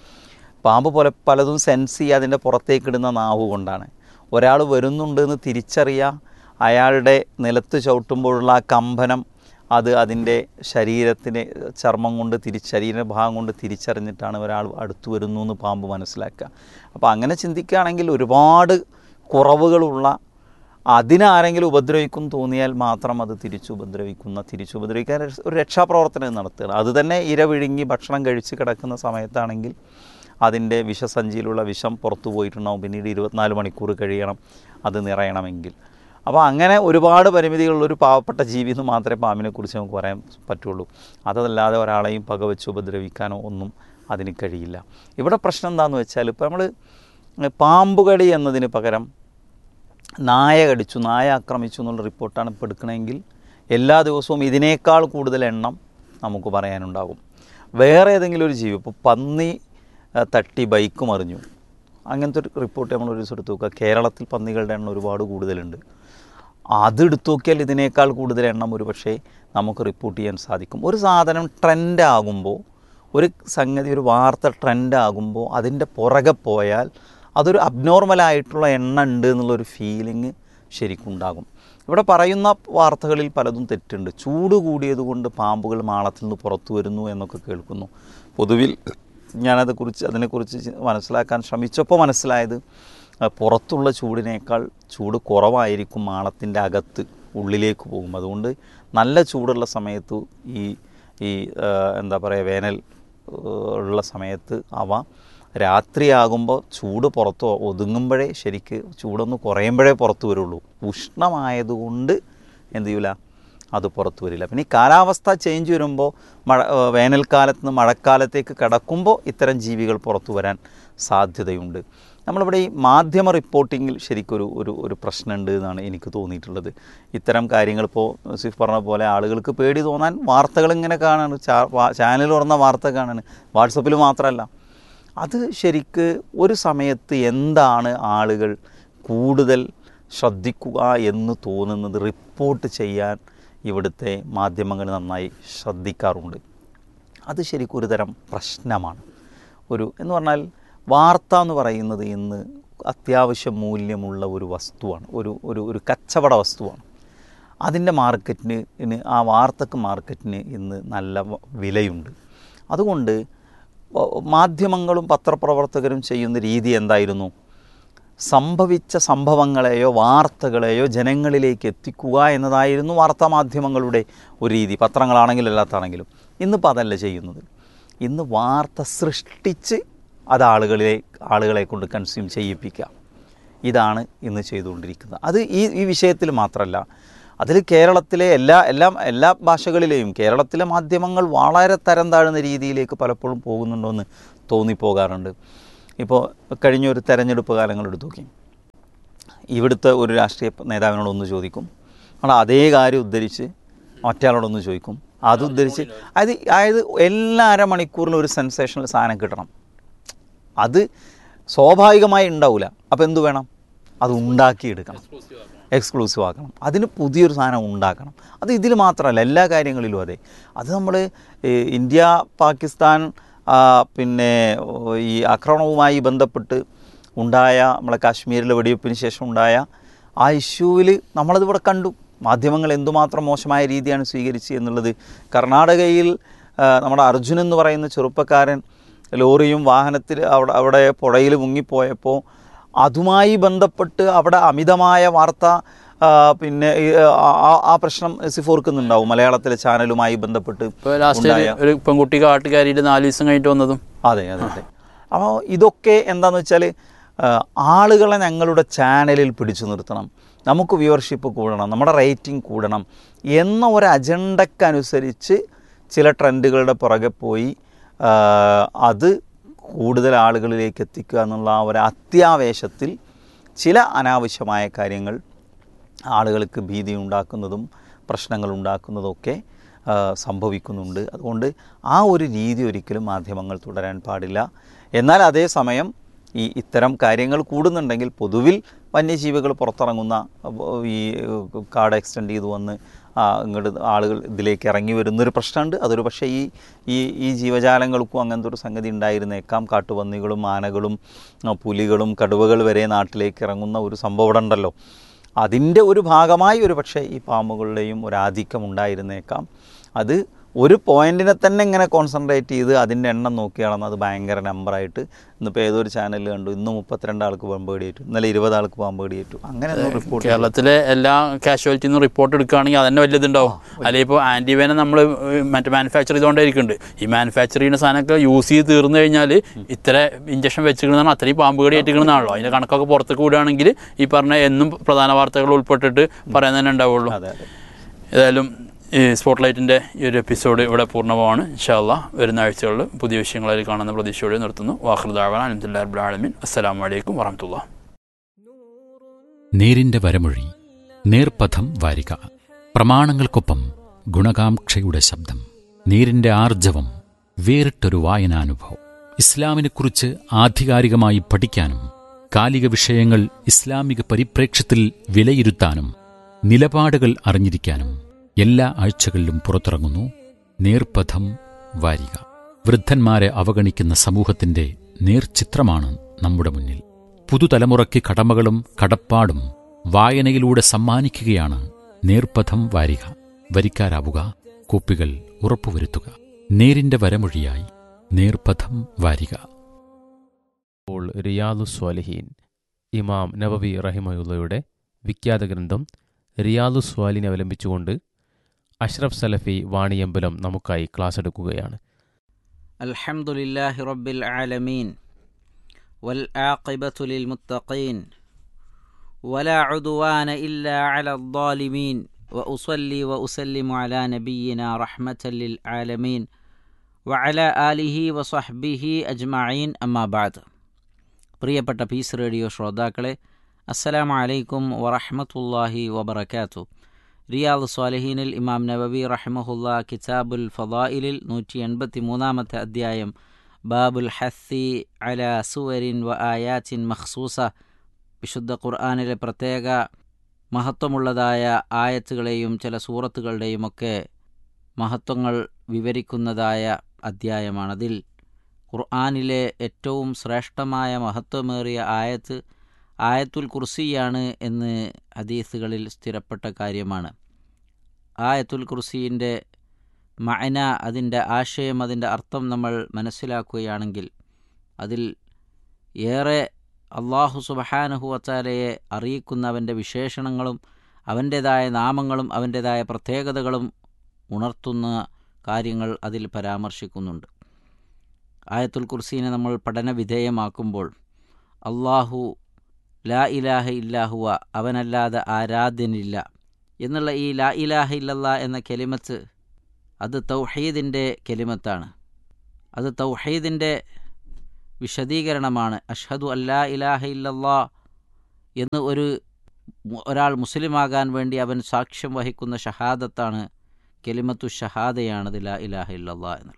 പാമ്പ് പോലെ പലതും സെൻസ് ചെയ്യുക അതിൻ്റെ പുറത്തേക്കിടുന്ന നാവ് കൊണ്ടാണ് ഒരാൾ വരുന്നുണ്ട് എന്ന് തിരിച്ചറിയുക അയാളുടെ നിലത്ത് ചവിട്ടുമ്പോഴുള്ള ആ കമ്പനം അത് അതിൻ്റെ ശരീരത്തിന് ചർമ്മം കൊണ്ട് തിരി ശരീരഭാഗം കൊണ്ട് തിരിച്ചറിഞ്ഞിട്ടാണ് ഒരാൾ അടുത്ത് വരുന്നു എന്ന് പാമ്പ് മനസ്സിലാക്കുക അപ്പോൾ അങ്ങനെ ചിന്തിക്കുകയാണെങ്കിൽ ഒരുപാട് കുറവുകളുള്ള അതിനാരെങ്കിലും ഉപദ്രവിക്കും തോന്നിയാൽ മാത്രം അത് തിരിച്ചുപദ്രവിക്കുന്ന തിരിച്ചുപദ്രവിക്കാൻ ഒരു രക്ഷാപ്രവർത്തനം നടത്തുകയാണ് അത് തന്നെ ഇര വിഴുങ്ങി ഭക്ഷണം കഴിച്ച് കിടക്കുന്ന സമയത്താണെങ്കിൽ അതിൻ്റെ വിഷസഞ്ചിയിലുള്ള വിഷം പുറത്തു പോയിട്ടുണ്ടാവും പിന്നീട് ഇരുപത്തിനാല് മണിക്കൂർ കഴിയണം അത് നിറയണമെങ്കിൽ അപ്പോൾ അങ്ങനെ ഒരുപാട് പരിമിതികളുള്ള ഒരു പാവപ്പെട്ട ജീവി എന്ന് മാത്രമേ പാമ്പിനെക്കുറിച്ച് നമുക്ക് പറയാൻ പറ്റുള്ളൂ അതല്ലാതെ ഒരാളെയും പകവെച്ച് ഉപദ്രവിക്കാനോ ഒന്നും അതിന് കഴിയില്ല ഇവിടെ പ്രശ്നം എന്താണെന്ന് വെച്ചാൽ ഇപ്പോൾ നമ്മൾ പാമ്പുകടി എന്നതിന് പകരം നായ കടിച്ചു നായ ആക്രമിച്ചു എന്നുള്ള റിപ്പോർട്ടാണ് ഇപ്പോൾ എടുക്കണമെങ്കിൽ എല്ലാ ദിവസവും ഇതിനേക്കാൾ കൂടുതൽ എണ്ണം നമുക്ക് പറയാനുണ്ടാകും വേറെ ഏതെങ്കിലും ഒരു ജീവി ഇപ്പോൾ പന്നി ആ, തട്ടി ബൈക്ക് മറിഞ്ഞു അങ്ങനത്തെ ഒരു റിപ്പോർട്ട് നമ്മൾ ഒരു ദിവസം എടുത്ത് നോക്കുക കേരളത്തിൽ പന്നികളുടെ എണ്ണം ഒരുപാട് കൂടുതലുണ്ട് അത് എടുത്തു നോക്കിയാൽ ഇതിനേക്കാൾ കൂടുതൽ എണ്ണം ഒരു പക്ഷേ നമുക്ക് റിപ്പോർട്ട് ചെയ്യാൻ സാധിക്കും ഒരു സാധനം ട്രെൻഡ് ആകുമ്പോൾ ഒരു സംഗതി ഒരു വാർത്ത ട്രെൻഡ് ആകുമ്പോൾ അതിൻ്റെ പുറകെ പോയാൽ അതൊരു അബ്നോർമലായിട്ടുള്ള എണ്ണ ഉണ്ട് എന്നുള്ളൊരു ഫീലിംഗ് ശരിക്കുണ്ടാകും ഇവിടെ പറയുന്ന വാർത്തകളിൽ പലതും തെറ്റുണ്ട് ചൂട് കൂടിയതുകൊണ്ട് പാമ്പുകൾ മാളത്തിൽ നിന്ന് പുറത്തു വരുന്നു എന്നൊക്കെ കേൾക്കുന്നു പൊതുവിൽ ഞാനതെക്കുറിച്ച് അതിനെക്കുറിച്ച് ചി- മനസ്സിലാക്കാൻ ശ്രമിച്ചപ്പോൾ മനസ്സിലായത് ആ, പുറത്തുള്ള ചൂടിനേക്കാൾ ചൂട് കുറവായിരിക്കും മാളത്തിൻ്റെ അകത്ത് ഉള്ളിലേക്ക് പോകും അതുകൊണ്ട് നല്ല ചൂടുള്ള സമയത്ത് ഈ ഈ ആ, എന്താ പറയുക വേനൽ ആ, ഉള്ള സമയത്ത് അവ രാത്രിയാകുമ്പോൾ ചൂട് പുറത്ത് ഒതുങ്ങുമ്പോഴേ ശരിക്ക് ചൂടൊന്ന് കുറയുമ്പോഴേ പുറത്ത് വരുള്ളൂ ഉഷ്ണമായതുകൊണ്ട് എന്ത് ചെയ്യൂല അത് പുറത്ത് വരില്ല പിന്നെ ഈ കാലാവസ്ഥ ചേഞ്ച് വരുമ്പോൾ മഴ ഏഹ് വേനൽക്കാലത്ത് നിന്ന് മഴക്കാലത്തേക്ക് കിടക്കുമ്പോൾ ഇത്തരം ജീവികൾ പുറത്തു വരാൻ സാധ്യതയുണ്ട് നമ്മളിവിടെ ഈ മാധ്യമ റിപ്പോർട്ടിങ്ങിൽ ശരിക്കൊരു ഒരു ഒരു പ്രശ്നമുണ്ട് എന്നാണ് എനിക്ക് തോന്നിയിട്ടുള്ളത് ഇത്തരം കാര്യങ്ങൾ ഇപ്പോൾ സിഫ് പറഞ്ഞ പോലെ ആളുകൾക്ക് പേടി തോന്നാൻ വാർത്തകൾ ഇങ്ങനെ കാണാണ് ചാനൽ തുറന്ന വാർത്ത കാണാണ് വാട്സപ്പിൽ മാത്രമല്ല അത് ശരിക്ക് ഒരു സമയത്ത് എന്താണ് ആളുകൾ കൂടുതൽ ശ്രദ്ധിക്കുക എന്ന് തോന്നുന്നത് റിപ്പോർട്ട് ചെയ്യാൻ ഇവിടുത്തെ മാധ്യമങ്ങൾ നന്നായി ശ്രദ്ധിക്കാറുണ്ട് അത് ശരിക്കും ഒരു തരം പ്രശ്നമാണ് ഒരു എന്ന് പറഞ്ഞാൽ വാർത്ത എന്ന് പറയുന്നത് ഇന്ന് അത്യാവശ്യം മൂല്യമുള്ള ഒരു വസ്തുവാണ് ഒരു ഒരു ഒരു കച്ചവട വസ്തുവാണ് അതിൻ്റെ മാർക്കറ്റിന് ഇന്ന് ആ വാർത്തക്ക് മാർക്കറ്റിന് ഇന്ന് നല്ല വ- വിലയുണ്ട് അതുകൊണ്ട് പ- മാധ്യമങ്ങളും പത്രപ്രവർത്തകരും ചെയ്യുന്ന രീതി എന്തായിരുന്നു സംഭവിച്ച സംഭവങ്ങളെയോ വാർത്തകളെയോ ജനങ്ങളിലേക്ക് എത്തിക്കുക എന്നതായിരുന്നു വാർത്താമാധ്യമങ്ങളുടെ ഒരു രീതി പത്രങ്ങളാണെങ്കിലും അല്ലാത്താണെങ്കിലും ഇന്നിപ്പോൾ അതല്ല ചെയ്യുന്നത് ഇന്ന് വാർത്ത സൃഷ്ടിച്ച് അത് ആളുകളെ ആളുകളെ കൊണ്ട് കൺസ്യൂം ചെയ്യിപ്പിക്കുക ഇതാണ് ഇന്ന് ചെയ്തുകൊണ്ടിരിക്കുന്നത് അത് ഈ ഈ വിഷയത്തിൽ മാത്രമല്ല അതിൽ കേരളത്തിലെ എല്ലാ എല്ലാ എല്ലാ ഭാഷകളിലെയും കേരളത്തിലെ മാധ്യമങ്ങൾ വളരെ തരം താഴ്ന്ന രീതിയിലേക്ക് പലപ്പോഴും പോകുന്നുണ്ടോ എന്ന് തോന്നിപ്പോകാറുണ്ട് ഇപ്പോൾ കഴിഞ്ഞ ഒരു തെരഞ്ഞെടുപ്പ് കാലങ്ങൾ എടുത്തു നോക്കി ഇവിടുത്തെ ഒരു രാഷ്ട്രീയ നേതാവിനോടൊന്ന് ചോദിക്കും അവിടെ അതേ കാര്യം ഉദ്ധരിച്ച് മറ്റയാളോടൊന്ന് ചോദിക്കും അത് ഉദ്ധരിച്ച് അത് അതായത് എല്ലാ അരമണിക്കൂറിലും ഒരു സെൻസേഷണൽ സാധനം കിട്ടണം അത് സ്വാഭാവികമായി ഉണ്ടാവില്ല അപ്പോൾ എന്തു വേണം അത് ഉണ്ടാക്കിയെടുക്കണം എക്സ്ക്ലൂസീവ് ആക്കണം അതിന് പുതിയൊരു സാധനം ഉണ്ടാക്കണം അത് ഇതിൽ മാത്രമല്ല എല്ലാ കാര്യങ്ങളിലും അതെ അത് നമ്മൾ ഇന്ത്യ പാകിസ്ഥാൻ ആ, പിന്നെ ഓ, ഈ ആക്രമണവുമായി ബന്ധപ്പെട്ട് ഉണ്ടായ നമ്മളെ കാശ്മീരിലെ വെടിവെപ്പിന് ശേഷം ഉണ്ടായ ആ ഇഷ്യൂവിൽ നമ്മളതിവിടെ കണ്ടു മാധ്യമങ്ങൾ എന്തുമാത്രം മോശമായ രീതിയാണ് സ്വീകരിച്ച് എന്നുള്ളത് കർണാടകയിൽ ആ, നമ്മുടെ അർജുൻ എന്ന് പറയുന്ന ചെറുപ്പക്കാരൻ ലോറിയും വാഹനത്തിൽ അവിടെ അവിടെ പുഴയിൽ മുങ്ങിപ്പോയപ്പോൾ അതുമായി ബന്ധപ്പെട്ട് അവിടെ അമിതമായ വാർത്ത ആ, പിന്നെ ഈ, ആ, ആ- ആ പ്രശ്നം സിഫോർക്കുന്നുണ്ടാവും മലയാളത്തിലെ ചാനലുമായി ബന്ധപ്പെട്ട് ഇപ്പോൾ ലാസ്റ്റ് ഉണ്ടായ ഒരു പെൺകുട്ടി കാട്ടുകാരിയുടെ നാല് ദിവസം കഴിഞ്ഞിട്ട് വന്നതും അതെ അതെ അതെ അപ്പോൾ ഇതൊക്കെ എന്താണെന്ന് വെച്ചാൽ ആളുകളെ ഞങ്ങളുടെ ചാനലിൽ പിടിച്ചു നിർത്തണം നമുക്ക് വ്യൂവർഷിപ്പ് കൂടണം നമ്മുടെ റേറ്റിംഗ് കൂടണം എന്ന ഒരു അജണ്ടക്കനുസരിച്ച് ചില ട്രെൻഡുകളുടെ പുറകെ പോയി ആ, അത് കൂടുതൽ ആളുകളിലേക്ക് എത്തിക്കുക എന്നുള്ള ആ ഒരു അത്യാവേശത്തിൽ ചില അനാവശ്യമായ കാര്യങ്ങൾ ആളുകൾക്ക് ഭീതി ഉണ്ടാക്കുന്നതും പ്രശ്നങ്ങൾ ഉണ്ടാക്കുന്നതൊക്കെ ആ, സംഭവിക്കുന്നുണ്ട് അതുകൊണ്ട് ആ ഒരു രീതി ഒരിക്കലും മാധ്യമങ്ങൾ തുടരാൻ പാടില്ല എന്നാൽ അതേസമയം ഈ ഇത്തരം കാര്യങ്ങൾ കൂടുന്നുണ്ടെങ്കിൽ പൊതുവിൽ വന്യജീവികൾ പുറത്തിറങ്ങുന്ന അപ്പൊ ഈ കാട് എക്സ്റ്റെൻഡ് ചെയ്തു വന്ന് ആ, ഇങ്ങോട്ട് ആളുകൾ ഇതിലേക്ക് ഇറങ്ങി വരുന്നൊരു പ്രശ്നമുണ്ട് അതൊരു പക്ഷേ ഈ ഈ ഈ ജീവജാലങ്ങൾക്കും അങ്ങനത്തെ ഒരു സംഗതി ഉണ്ടായിരുന്നേക്കാം കാട്ടുപന്നികളും ആനകളും ആ, പുലികളും കടുവകൾ വരെ നാട്ടിലേക്ക് ഇറങ്ങുന്ന ഒരു സംഭവം ഇവിടെ ഉണ്ടല്ലോ അതിൻ്റെ ഒരു ഭാഗമായി ഒരു പക്ഷേ ഈ പാമ്പുകളുടെയും ഒരു ആധിക്യം ഉണ്ടായിരുന്നേക്കാം അത് ഒരു പോയിന്റിനെ തന്നെ ഇങ്ങനെ കോൺസെൻട്രേറ്റ് ചെയ്ത് അതിൻ്റെ എണ്ണം നോക്കിയാണെന്ന് അത് ഭയങ്കര നമ്പറായിട്ട് ഇന്നിപ്പോൾ ഏതൊരു ചാനലിൽ കണ്ടു ഇന്ന് മുപ്പത്തിരണ്ട് ആൾക്ക് പാമ്പ് കടിയേറ്റു ഇന്നലെ ഇരുപത് ആൾക്ക് പാമ്പ് കടിയേറ്റു അങ്ങനെയൊന്നും റിപ്പോർട്ട് കേരളത്തിലെ എല്ലാ കാഷ്വാലിറ്റി നിന്ന് റിപ്പോർട്ട് എടുക്കുകയാണെങ്കിൽ അതന്നെ വലിയതുണ്ടാവും അല്ലെങ്കിൽ ഇപ്പോൾ ആൻറ്റിവേനെ നമ്മൾ മറ്റേ മാനുഫാക്ചർ ചെയ്തുകൊണ്ടേയിരിക്കുന്നുണ്ട് ഈ മാനുഫാക്ചർ ചെയ്യുന്ന സാധനമൊക്കെ യൂസ് ചെയ്ത് തീർന്നു കഴിഞ്ഞാൽ ഇത്ര ഇഞ്ചക്ഷൻ വെച്ചിരിക്കുന്നതാണ് അത്രയും പാമ്പ് കടി ഏറ്റിക്കണമെന്നാണല്ലോ അതിൻ്റെ കണക്കൊക്കെ പുറത്തേക്ക് വിടുകയാണെങ്കിൽ ഈ പറഞ്ഞ എന്നും പ്രധാന വാർത്തകൾ ഉൾപ്പെട്ടിട്ട് പറയാൻ തന്നെ ഉണ്ടാവുള്ളൂ അതെ അതെ ഏതായാലും ഈ സ്പോട്ട്ലൈറ്റിൻ്റെ ഈ ഒരു എപ്പിസോഡ് ഇവിടെ പൂർണ്ണമാണ് ഇൻഷാല്ല വരുന്ന ആഴ്ചകളിൽ പുതിയ വിഷയങ്ങളിൽ കാണുന്ന പ്രതീക്ഷയോടെ നിർത്തുന്നു വാഹൃദാവാൻ അലഹമുല്ലാ അസ്സലാമു അലൈക്കും വറഹമത്തുള്ള നേരിന്റെ വരമൊഴി നേർപഥം വാരിക പ്രമാണങ്ങൾക്കൊപ്പം ഗുണകാംക്ഷയുടെ ശബ്ദം നേരിന്റെ ആർജവം വേറിട്ടൊരു വായനാനുഭവം ഇസ്ലാമിനെക്കുറിച്ച് ആധികാരികമായി പഠിക്കാനും കാലിക വിഷയങ്ങൾ ഇസ്ലാമിക പരിപ്രേക്ഷ്യത്തിൽ വിലയിരുത്താനും നിലപാടുകൾ അറിഞ്ഞിരിക്കാനും എല്ലാ ആഴ്ചകളിലും പുറത്തിറങ്ങുന്നു നേർപഥം വാരിക വൃദ്ധന്മാരെ അവഗണിക്കുന്ന സമൂഹത്തിന്റെ നേർചിത്രമാണ് നമ്മുടെ മുന്നിൽ പുതുതലമുറയ്ക്ക് കടമകളും കടപ്പാടും വായനയിലൂടെ സമ്മാനിക്കുകയാണ് നേർപഥം വാരിക വരിക്കാരാവുക കോപ്പികൾ ഉറപ്പുവരുത്തുക നേരിന്റെ വരമൊഴിയായി നേർപഥം വാരിക ഇപ്പോൾ റിയാദു സ്വാലിഹീൻ ഇമാം നബവി റഹിമയുള്ളയുടെ വിഖ്യാത ഗ്രന്ഥം റിയാദു സ്വാലിനെ അവലംബിച്ചുകൊണ്ട് അഷ്റഫ് സലഫി വാണിയമ്പലം നമുക്കായി ക്ലാസ് എടുക്കുകയാണ് الحمد لله رب العالمين والعاقبة للمتقين ولا عدوان إلا على الظالمين وأصلي وأسلم على نبينا رحمة للعالمين وعلى آله وصحبه أجمعين أما بعد പ്രിയപ്പെട്ട പീസ് റേഡിയോ ശ്രോതാക്കളെ അസ്സലാമു അലൈക്കും വറഹ്മത്തുള്ളാഹി വബറകാത്തു റിയാദ് സ്വാലിഹീനിൽ ഇമാം നബവി റഹ്മഹുല്ല കിതാബുൽ ഫദായിലിൽ നൂറ്റി എൺപത്തി മൂന്നാമത്തെ അധ്യായം ബാബുൽ ഹസ്സി അല സുവരിൻ വ ആയാച്ചിൻ മഖ്സൂസ വിശുദ്ധ ഖുർആാനിലെ പ്രത്യേക മഹത്വമുള്ളതായ ആയത്തുകളെയും ചില സൂറത്തുകളുടെയുമൊക്കെ മഹത്വങ്ങൾ വിവരിക്കുന്നതായ അധ്യായമാണതിൽ ഖുർആാനിലെ ഏറ്റവും ശ്രേഷ്ഠമായ മഹത്വമേറിയ ആയത്ത് ആയത്തുൽ കുർസിയാണ് എന്ന് ഹദീസുകളിൽ സ്ഥിരപ്പെട്ട കാര്യമാണ് ആയത്തുൽ കുർസിൻ്റെ മഅന അതിൻ്റെ ആശയം അതിൻ്റെ അർത്ഥം നമ്മൾ മനസ്സിലാക്കുകയാണെങ്കിൽ അതിൽ ഏറെ അള്ളാഹു സുബഹാനഹു വച്ചാലയെ അറിയിക്കുന്ന അവൻ്റെ വിശേഷണങ്ങളും അവൻ്റേതായ നാമങ്ങളും അവൻ്റേതായ പ്രത്യേകതകളും ഉണർത്തുന്ന കാര്യങ്ങൾ അതിൽ പരാമർശിക്കുന്നുണ്ട് ആയത്തുൽ കുർസീനെ നമ്മൾ പഠന വിധേയമാക്കുമ്പോൾ അള്ളാഹു ലാ ഇലാഹ ഇല്ലാഹുവ അവനല്ലാതെ ആരാധ്യനില്ല എന്നുള്ള ഈ ലാ ഇലാഹ ഇല്ലല്ലാ എന്ന കെലിമത്ത് അത് തൗഹീദിൻ്റെ കെലിമത്താണ് അത് തൗഹീദിൻ്റെ വിശദീകരണമാണ് അഷ്ഹദു അല്ലാ ഇലാഹ ഇല്ലല്ലാ എന്ന് ഒരു മു- ഒരാൾ മുസ്ലിമാകാൻ വേണ്ടി അവൻ സാക്ഷ്യം വഹിക്കുന്ന ഷഹാദത്താണ് കെലിമത്തു ഷഹാദയാണത് ലാ ഇലാഹ ഇല്ലല്ലാ എന്നുള്ളത്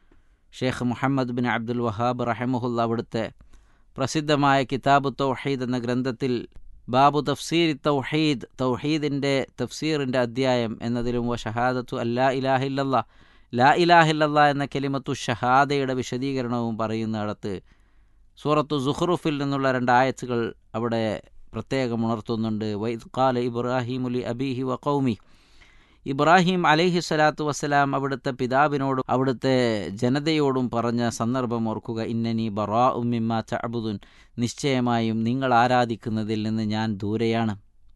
Sheikh Muhammad bin Abdul Wahhab റഹമുല്ല അവിടുത്തെ പ്രസിദ്ധമായ കിതാബ് തൗഹീദ് എന്ന ഗ്രന്ഥത്തിൽ ബാബു തഫ്സീർ തൗഹീദ് തൗഹീദിൻ്റെ തഫ്സീറിൻ്റെ അധ്യായം എന്നതിലും വ ഷഹാദത്തു അല്ലാ ഇലാഹില്ലല്ലാ ലാ ഇലാഹില്ലല്ലാ എന്ന കെലിമത്തു ഷഹാദയുടെ വിശദീകരണവും പറയുന്നിടത്ത് സൂറത്തു സുഹ്റുഫിൽ നിന്നുള്ള രണ്ടായത്തുകൾ അവിടെ പ്രത്യേകം ഉണർത്തുന്നുണ്ട് വൈദ് ഖാല ഇബ്രാഹിമുലി അബീഹി വ കൗമി ഇബ്രാഹിം അലൈഹി സ്വലാത്തു വസ്സലാം അവിടുത്തെ പിതാവിനോടും അവിടുത്തെ ജനതയോടും പറഞ്ഞ സന്ദർഭം ഓർക്കുക ഇന്നനി ബറാ ഉമ്മിമ്മ ചഅബുദുൻ നിശ്ചയമായും നിങ്ങൾ ആരാധിക്കുന്നതിൽ നിന്ന് ഞാൻ ദൂരെയാണ്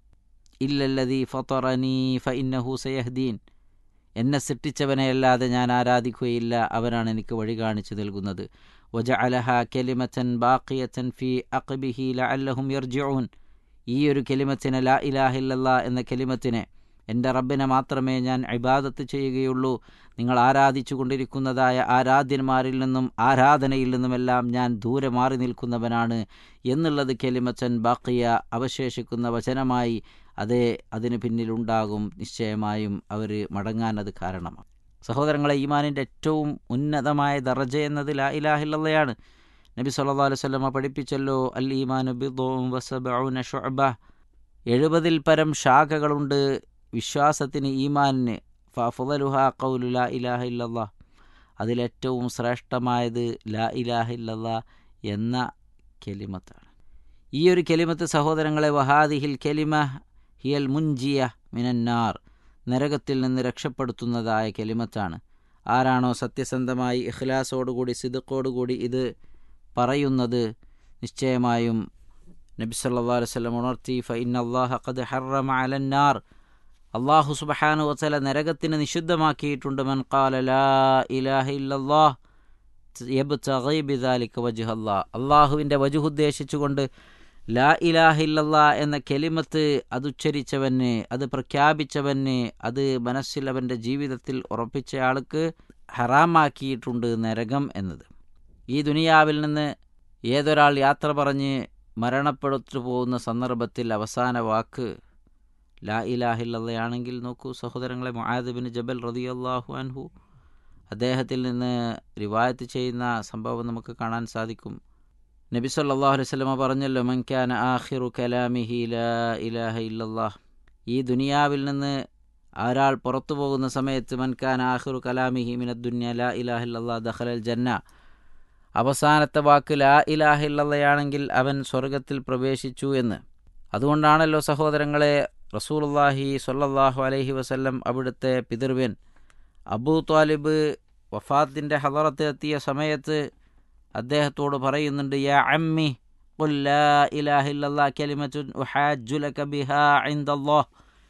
ഇല്ലല്ലതി ഫത്തറനി ഫ ഇന്നഹു സയഹ്ദീൻ എന്നെ സൃഷ്ടിച്ചവനെയല്ലാതെ ഞാൻ ആരാധിക്കുകയില്ല അവനാണ് എനിക്ക് വഴി കാണിച്ചു നൽകുന്നത് വജഅലഹ കെലിമത്തൻ ബാക്കിയത്തൻ ഫി അഖബിഹി ലഅല്ലഹും യർജിഊൻ ഈ ഒരു കെലിമത്തിനെ ലാ ഇലാഹില്ലല്ലാ എന്ന കെലിമത്തിനെ എൻ്റെ റബ്ബിനെ മാത്രമേ ഞാൻ ഇബാദത്ത് ചെയ്യുകയുള്ളൂ നിങ്ങൾ ആരാധിച്ചു കൊണ്ടിരിക്കുന്നതായ ആരാധ്യന്മാരിൽ നിന്നും ആരാധനയിൽ നിന്നുമെല്ലാം ഞാൻ ദൂരെ മാറി നിൽക്കുന്നവനാണ് എന്നുള്ളത് കെലിമച്ചൻ ബാക്കിയ അവശേഷിക്കുന്ന വചനമായി അതേ അതിന് പിന്നിലുണ്ടാകും നിശ്ചയമായും അവർ മടങ്ങാൻ അത് കാരണമാണ് സഹോദരങ്ങളെ ഈമാനിൻ്റെ ഏറ്റവും ഉന്നതമായ ദറജ എന്നത് ലാ ഇലാഹില്ലയാണ് നബി സല്ലല്ലാഹു അലൈഹി വസല്ലമ പഠിപ്പിച്ചല്ലോ അൽ ഈമാനു ബിദ്ഉൻ വസബഊന ശുഅബ എഴുപതിൽ പരം ശാഖകളുണ്ട് വിശ്വാസത്തിന് ഈമാനിന് ഫഫലുഹ ഖൗലു ലാ ഇലാഹ ഇല്ലല്ലാ അതിലേറ്റവും ശ്രേഷ്ഠമായത് ലാ ഇലാഹ ഇല്ലല്ലാ എന്ന കെലിമത്താണ് ഈ ഒരു കെലിമത്ത് സഹോദരങ്ങളെ വഹാദിഹിൽ കെലിമ ഹിയൽ മുൻജിയ മിനന്നാർ നരകത്തിൽ നിന്ന് രക്ഷപ്പെടുത്തുന്നതായ കെലിമത്താണ് ആരാണോ സത്യസന്ധമായി ഇഖ്ലാസോടുകൂടി സിദുക്കോടുകൂടി ഇത് പറയുന്നത് നിശ്ചയമായും നബി സല്ലല്ലാഹു അലൈഹി വസല്ലം ഉണർത്തി ഫ ഇന്നല്ലാഹ ഖദ് ഹറമ അലന്നാർ അള്ളാഹു സുബ്ഹാനഹു വതആല നരകത്തിന് നിഷിദ്ധമാക്കിയിട്ടുണ്ട് മൻ ഖാല ലാ ഇലാഹ ഇല്ലല്ലാഹ് യബ്തഗി ബിദാലിക വജ്ഹല്ലാ അള്ളാഹുവിൻ്റെ വജുഹ് ഉദ്ദേശിച്ചുകൊണ്ട് ലാ ഇലാഹ ഇല്ലല്ലാ എന്ന കെലിമത്ത് അതുച്ചരിച്ചവന് അത് പ്രഖ്യാപിച്ചവന് അത് മനസ്സിൽ അവൻ്റെ ജീവിതത്തിൽ ഉറപ്പിച്ച ആൾക്ക് ഹറാമാക്കിയിട്ടുണ്ട് നരകം എന്നത് ഈ ദുനിയാവിൽ നിന്ന് ഏതൊരാൾ യാത്ര പറഞ്ഞ് മരണപ്പെടുത്തു പോകുന്ന സന്ദർഭത്തിൽ അവസാന വാക്ക് ലാ ഇലാഹില്ലയാണെങ്കിൽ നോക്കൂ സഹോദരങ്ങളെ മുആദ് ജബൽ റതിയല്ലാഹു അൻഹു അദ്ദേഹത്തിൽ നിന്ന് റിവായത്ത് ചെയ്യുന്ന സംഭവം നമുക്ക് കാണാൻ സാധിക്കും നബി സല്ലല്ലാഹു അലൈഹി വസല്ലമ പറഞ്ഞല്ലോ മൻകാന ആഖിറു കലാമിഹി ലാ ഇലാഹ ഇല്ലല്ലാഹ് ഈ ദുനിയാവിൽ നിന്ന് ഒരാൾ പുറത്തു പോകുന്ന സമയത്ത് മൻകാന ആഖിറു കലാമിഹി മിനദ് ദുനിയ ലാ ഇലാഹ ഇല്ലല്ലാഹ് ദഖലൽ ജന്ന അവസാനത്തെ വാക്ക് ലാ ഇലാഹ ഇല്ലല്ലയാണെങ്കിൽ അവൻ സ്വർഗത്തിൽ പ്രവേശിച്ചു എന്ന് അതുകൊണ്ടാണല്ലോ സഹോദരങ്ങളെ റസൂലുള്ളാഹി സ്വല്ലല്ലാഹു അലൈഹി വസല്ലം അവിടുത്തെ പിതൃവ്യൻ അബൂ താലിബ് വഫാത്തിൻ്റെ ഹദറത്തെത്തിയ സമയത്ത് അദ്ദേഹത്തോട് പറയുന്നുണ്ട് യാ അമ്മി ഖുൽ ലാ ഇലാഹ ഇല്ലല്ലാ കലിമത്തുൻ ഉഹാജ്ജു ലക ബിഹാ ഇൻദല്ലാഹ്